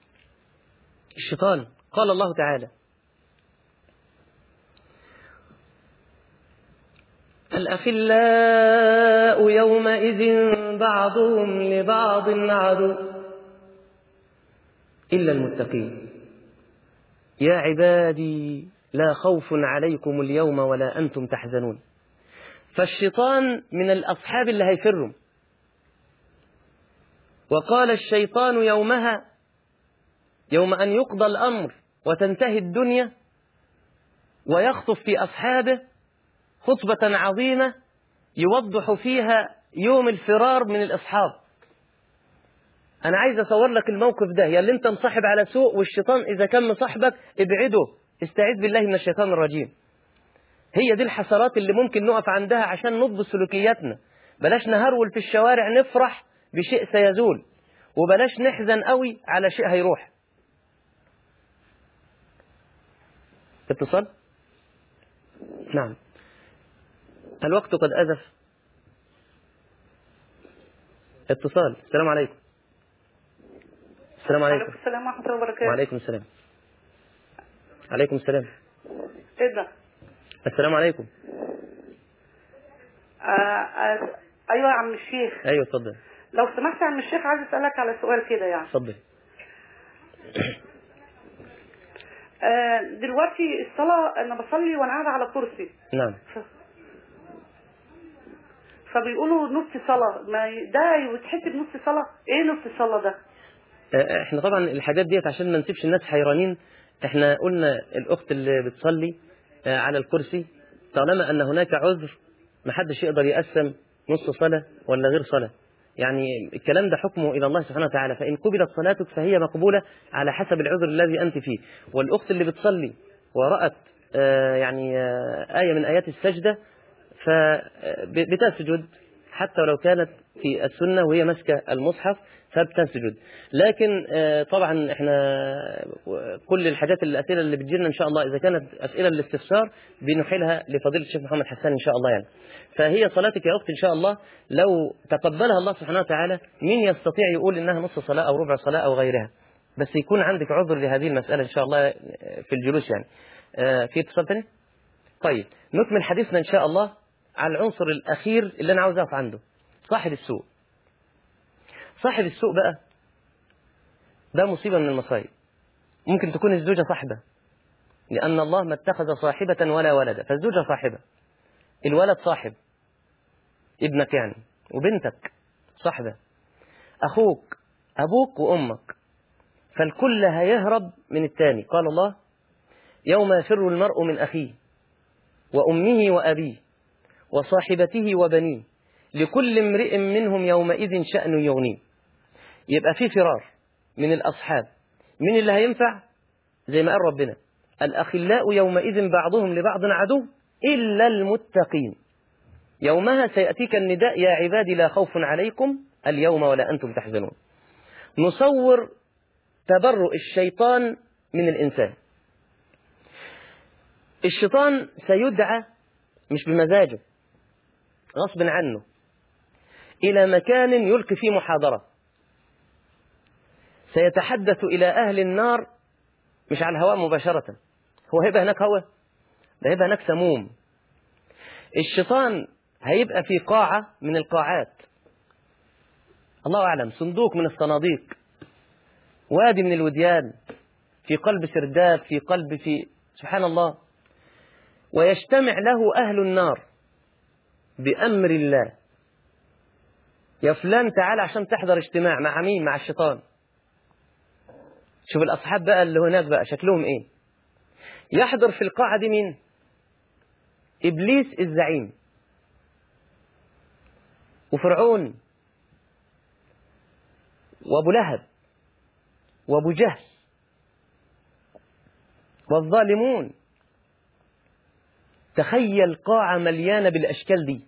الشيطان قال الله تعالى الأخلاء يومئذ بعضهم لبعض عدو إلا المتقين يا عبادي لا خوف عليكم اليوم ولا أنتم تحزنون فالشيطان من الأصحاب اللي هيفروا وقال الشيطان يومها يوم أن يقضى الأمر وتنتهي الدنيا ويخطف في أصحابه خطبة عظيمة يوضح فيها يوم الفرار من الأصحاب أنا عايز أصور لك الموقف ده يا اللي أنت مصاحب على سوء والشيطان إذا كان مصاحبك ابعده استعيذ بالله من الشيطان الرجيم هي دي الحسرات اللي ممكن نقف عندها عشان نضبط سلوكياتنا بلاش نهرول في الشوارع نفرح بشيء سيزول وبلاش نحزن قوي على شيء هيروح اتصال نعم الوقت قد أزف اتصال السلام عليكم السلام عليكم عليكم السلام ورحمة الله وبركاته وعليكم السلام عليكم السلام ايه ده؟ السلام عليكم آه آه ايوه يا عم الشيخ ايوه اتفضل لو سمحت يا عم الشيخ عايز اسألك على سؤال كده يعني اتفضل آه دلوقتي الصلاة انا بصلي وانا قاعدة على كرسي نعم ف... فبيقولوا نص صلاة ما ي- ده يتحسب نص صلاة ايه نص صلاة ده؟ آه، احنا طبعا الحاجات ديت عشان ما نسيبش الناس حيرانين احنا قلنا الاخت اللي بتصلي آه، على الكرسي طالما ان هناك عذر محدش يقدر يقسم نص صلاة ولا غير صلاة يعني الكلام ده حكمه إلى الله سبحانه وتعالى فإن قبلت صلاتك فهي مقبولة على حسب العذر الذي أنت فيه والأخت اللي بتصلي ورأت آه، يعني آه، آية من آيات السجدة فبتسجد حتى ولو كانت في السنة وهي ماسكة المصحف فبتسجد لكن آه، طبعا احنا كل الحاجات الأسئلة اللي بتجينا إن شاء الله إذا كانت أسئلة للاستفسار بنحيلها لفضيلة الشيخ محمد حسان إن شاء الله يعني فهي صلاتك يا أختي إن شاء الله لو تقبلها الله سبحانه وتعالى مين يستطيع يقول إنها نص صلاة أو ربع صلاة أو غيرها بس يكون عندك عذر لهذه المسألة إن شاء الله في الجلوس يعني آه، في اتصال تاني؟ طيب نكمل حديثنا إن شاء الله على العنصر الأخير اللي أنا عاوز أقف عنده صاحب السوء صاحب السوء بقى ده مصيبة من المصايب ممكن تكون الزوجة صاحبة لأن الله ما اتخذ صاحبة ولا ولدا فالزوجة صاحبة الولد صاحب ابنك يعني وبنتك صاحبة أخوك أبوك وأمك فالكل هيهرب من التاني قال الله يوم يفر المرء من أخيه وأمه وأبيه وصاحبته وبنيه لكل امرئ منهم يومئذ شأن يغنيه يبقى في فرار من الأصحاب من اللي هينفع زي ما قال ربنا الأخلاء يومئذ بعضهم لبعض عدو إلا المتقين يومها سيأتيك النداء يا عبادي لا خوف عليكم اليوم ولا أنتم تحزنون نصور تبرؤ الشيطان من الإنسان الشيطان سيدعى مش بمزاجه غصب عنه إلى مكان يلقي فيه محاضرة سيتحدث إلى أهل النار مش على الهواء مباشرة هو هيبقى هناك هواء ده هيبقى هناك سموم الشيطان هيبقى في قاعة من القاعات الله أعلم صندوق من الصناديق وادي من الوديان في قلب سرداب في قلب في سبحان الله ويجتمع له أهل النار بأمر الله يا فلان تعال عشان تحضر اجتماع مع مين مع الشيطان شوف الأصحاب بقى اللي هناك بقى شكلهم إيه يحضر في القاعة دي مين إبليس الزعيم وفرعون وأبو لهب وأبو جهل والظالمون تخيل قاعة مليانة بالأشكال دي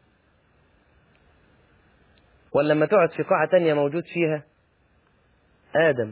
ولا لما تقعد في قاعة تانية موجود فيها آدم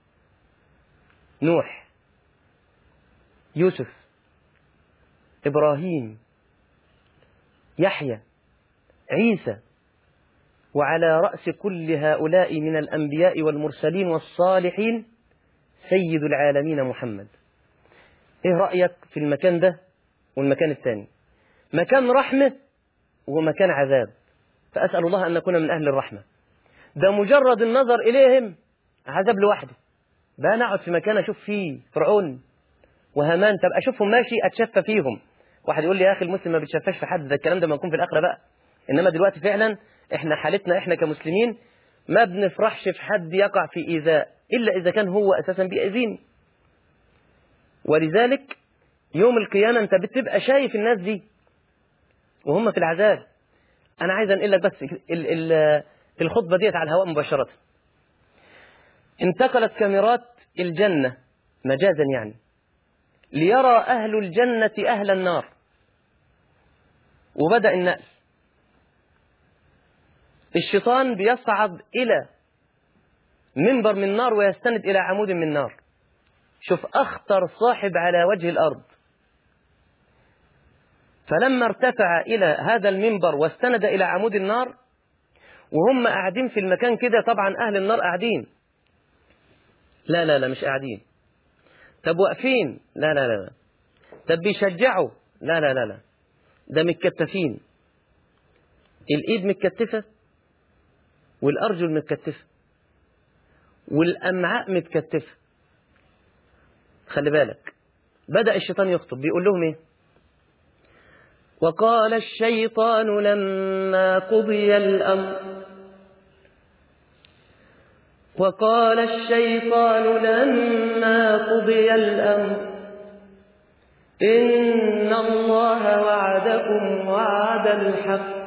نوح يوسف إبراهيم يحيى عيسى وعلى رأس كل هؤلاء من الأنبياء والمرسلين والصالحين سيد العالمين محمد إيه رأيك في المكان ده والمكان الثاني مكان رحمة ومكان عذاب فأسأل الله أن نكون من أهل الرحمة ده مجرد النظر إليهم عذاب لوحده بقى أنا أقعد في مكان أشوف فيه فرعون وهامان طب أشوفهم ماشي أتشفى فيهم واحد يقول لي يا أخي المسلم ما بيتشفاش في حد ده الكلام ده ما يكون في الآخرة بقى إنما دلوقتي فعلا إحنا حالتنا إحنا كمسلمين ما بنفرحش في حد يقع في إيذاء إلا إذا كان هو أساسا بيأذيني ولذلك يوم القيامة أنت بتبقى شايف الناس دي وهم في العذاب أنا عايز أنقل لك بس ال ال الخطبة ديت على الهواء مباشرة انتقلت كاميرات الجنة مجازا يعني ليرى أهل الجنة أهل النار وبدأ النقل الشيطان بيصعد إلى منبر من نار ويستند إلى عمود من نار شوف أخطر صاحب على وجه الأرض فلما ارتفع إلى هذا المنبر واستند إلى عمود النار وهم قاعدين في المكان كده طبعا أهل النار قاعدين لا لا لا مش قاعدين طب واقفين لا لا لا لا طب بيشجعوا لا لا لا لا ده متكتفين الإيد متكتفة والأرجل متكتفة والأمعاء متكتفة خلي بالك بدأ الشيطان يخطب بيقول لهم ايه وقال الشيطان لما قضي الأمر وقال الشيطان لما قضي الأمر إن الله وعدكم وعد الحق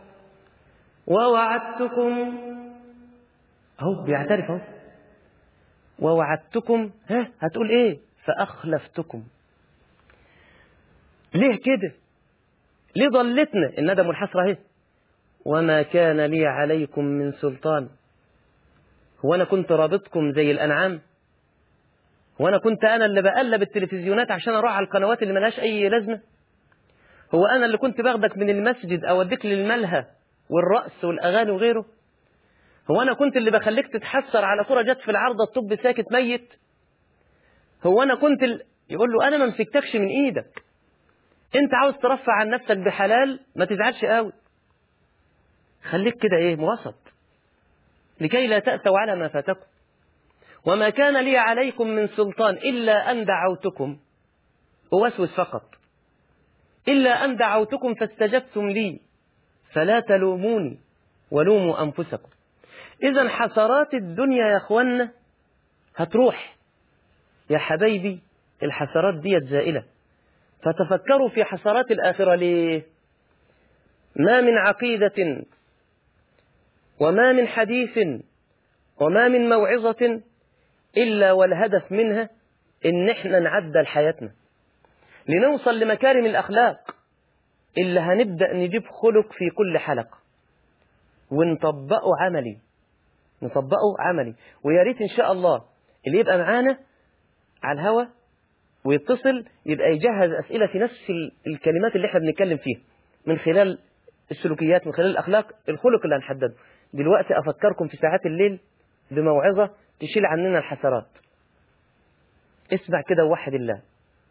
ووعدتكم أهو بيعترف أهو ووعدتكم ها هتقول إيه فأخلفتكم ليه كده ليه ضلتنا الندم والحسرة اهي وما كان لي عليكم من سلطان هو أنا كنت رابطكم زي الأنعام هو أنا كنت أنا اللي بقلب التلفزيونات عشان أروح على القنوات اللي ملهاش أي لازمة هو أنا اللي كنت باخدك من المسجد أوديك للملهى والرقص والأغاني وغيره هو أنا كنت اللي بخليك تتحسر على كرة جت في العارضة الطب ساكت ميت هو أنا كنت ال... يقول له أنا ما مسكتكش من إيدك أنت عاوز ترفع عن نفسك بحلال ما تزعلش قوي خليك كده إيه موسط لكي لا تأسوا على ما فاتكم وما كان لي عليكم من سلطان إلا أن دعوتكم أوسوس فقط إلا أن دعوتكم فاستجبتم لي فلا تلوموني ولوموا أنفسكم إذا حسرات الدنيا يا أخوانا هتروح يا حبايبي الحسرات ديت زائلة فتفكروا في حسرات الآخرة ليه ما من عقيدة وما من حديث وما من موعظة إلا والهدف منها إن إحنا نعدل حياتنا لنوصل لمكارم الأخلاق اللي هنبدأ نجيب خلق في كل حلقة ونطبقه عملي نطبقه عملي ويا ريت إن شاء الله اللي يبقى معانا على الهوا ويتصل يبقى يجهز أسئلة في نفس الكلمات اللي احنا بنتكلم فيها من خلال السلوكيات من خلال الأخلاق الخلق اللي هنحدده دلوقتي أفكركم في ساعات الليل بموعظة تشيل عننا الحسرات اسمع كده ووحد الله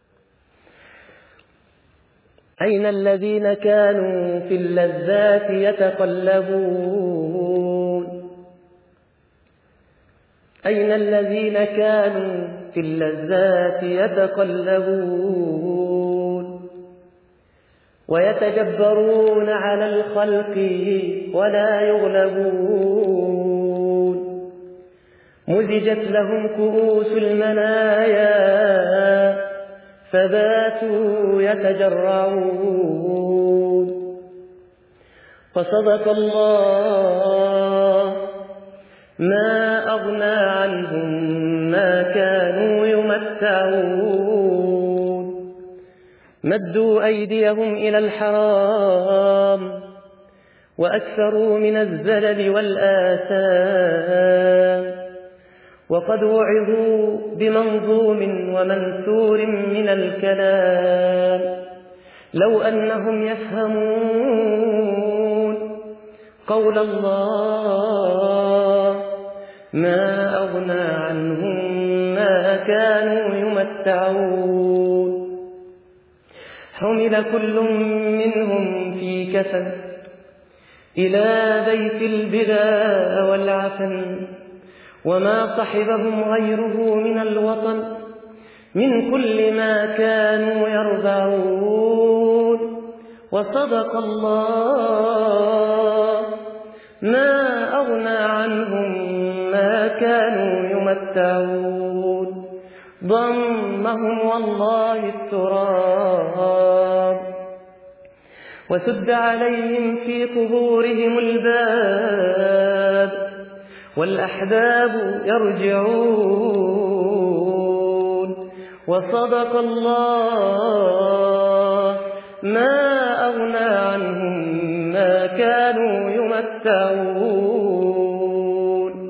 أين الذين كانوا في اللذات يتقلبون أين الذين كانوا في اللذات يتقلبون ويتجبرون على الخلق ولا يغلبون مزجت لهم كؤوس المنايا فباتوا يتجرعون فصدق الله ما أغنى عنهم ما كانوا يمتعون مدوا أيديهم إلى الحرام وأكثروا من الزلل والآثام وقد وعظوا بمنظوم ومنثور من الكلام لو أنهم يفهمون قول الله ما أغنى عنهم ما كانوا يمتعون حمل كل منهم في كفن إلى بيت البلا والعفن وما صحبهم غيره من الوطن من كل ما كانوا يرضعون وصدق الله ما أغنى عنهم ما كانوا يمتعون ضمهم والله التراب وسد عليهم في قبورهم الباب والأحباب يرجعون وصدق الله ما أغنى عنهم ما كانوا يمتعون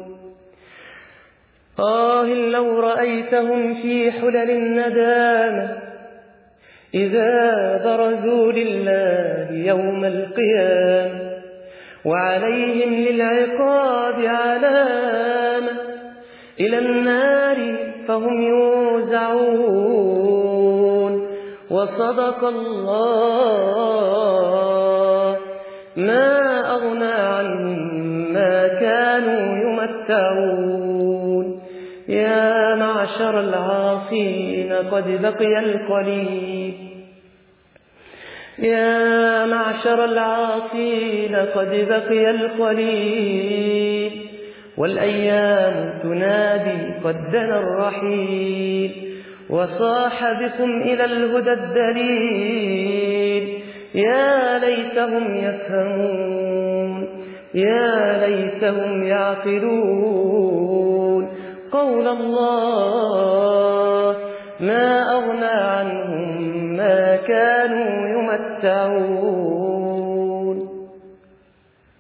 آه لو رأيتهم في حلل الندامة إذا برزوا لله يوم القيامة وعليهم للعقاب علامة إلى النار فهم يوزعون وصدق الله ما أغنى عنهم ما كانوا يمتعون يا معشر العاصين قد بقي القليل يا معشر العاصين قد بقي القليل والأيام تنادي قد دنا الرحيل وصاح بكم إلى الهدى الدليل يا ليتهم يفهمون يا ليتهم يعقلون قول الله ما أغنى عنهم ما كانوا يمتعون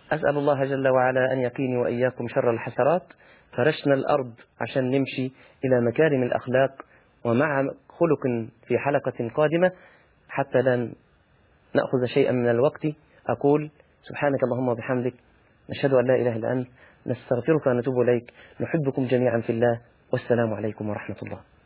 أسأل الله جل وعلا أن يقيني وإياكم شر الحسرات فرشنا الأرض عشان نمشي إلى مكارم الأخلاق ومع خلق في حلقة قادمة حتى لا نأخذ شيئا من الوقت أقول سبحانك اللهم وبحمدك نشهد أن لا إله إلا أنت نستغفرك ونتوب إليك نحبكم جميعا في الله والسلام عليكم ورحمة الله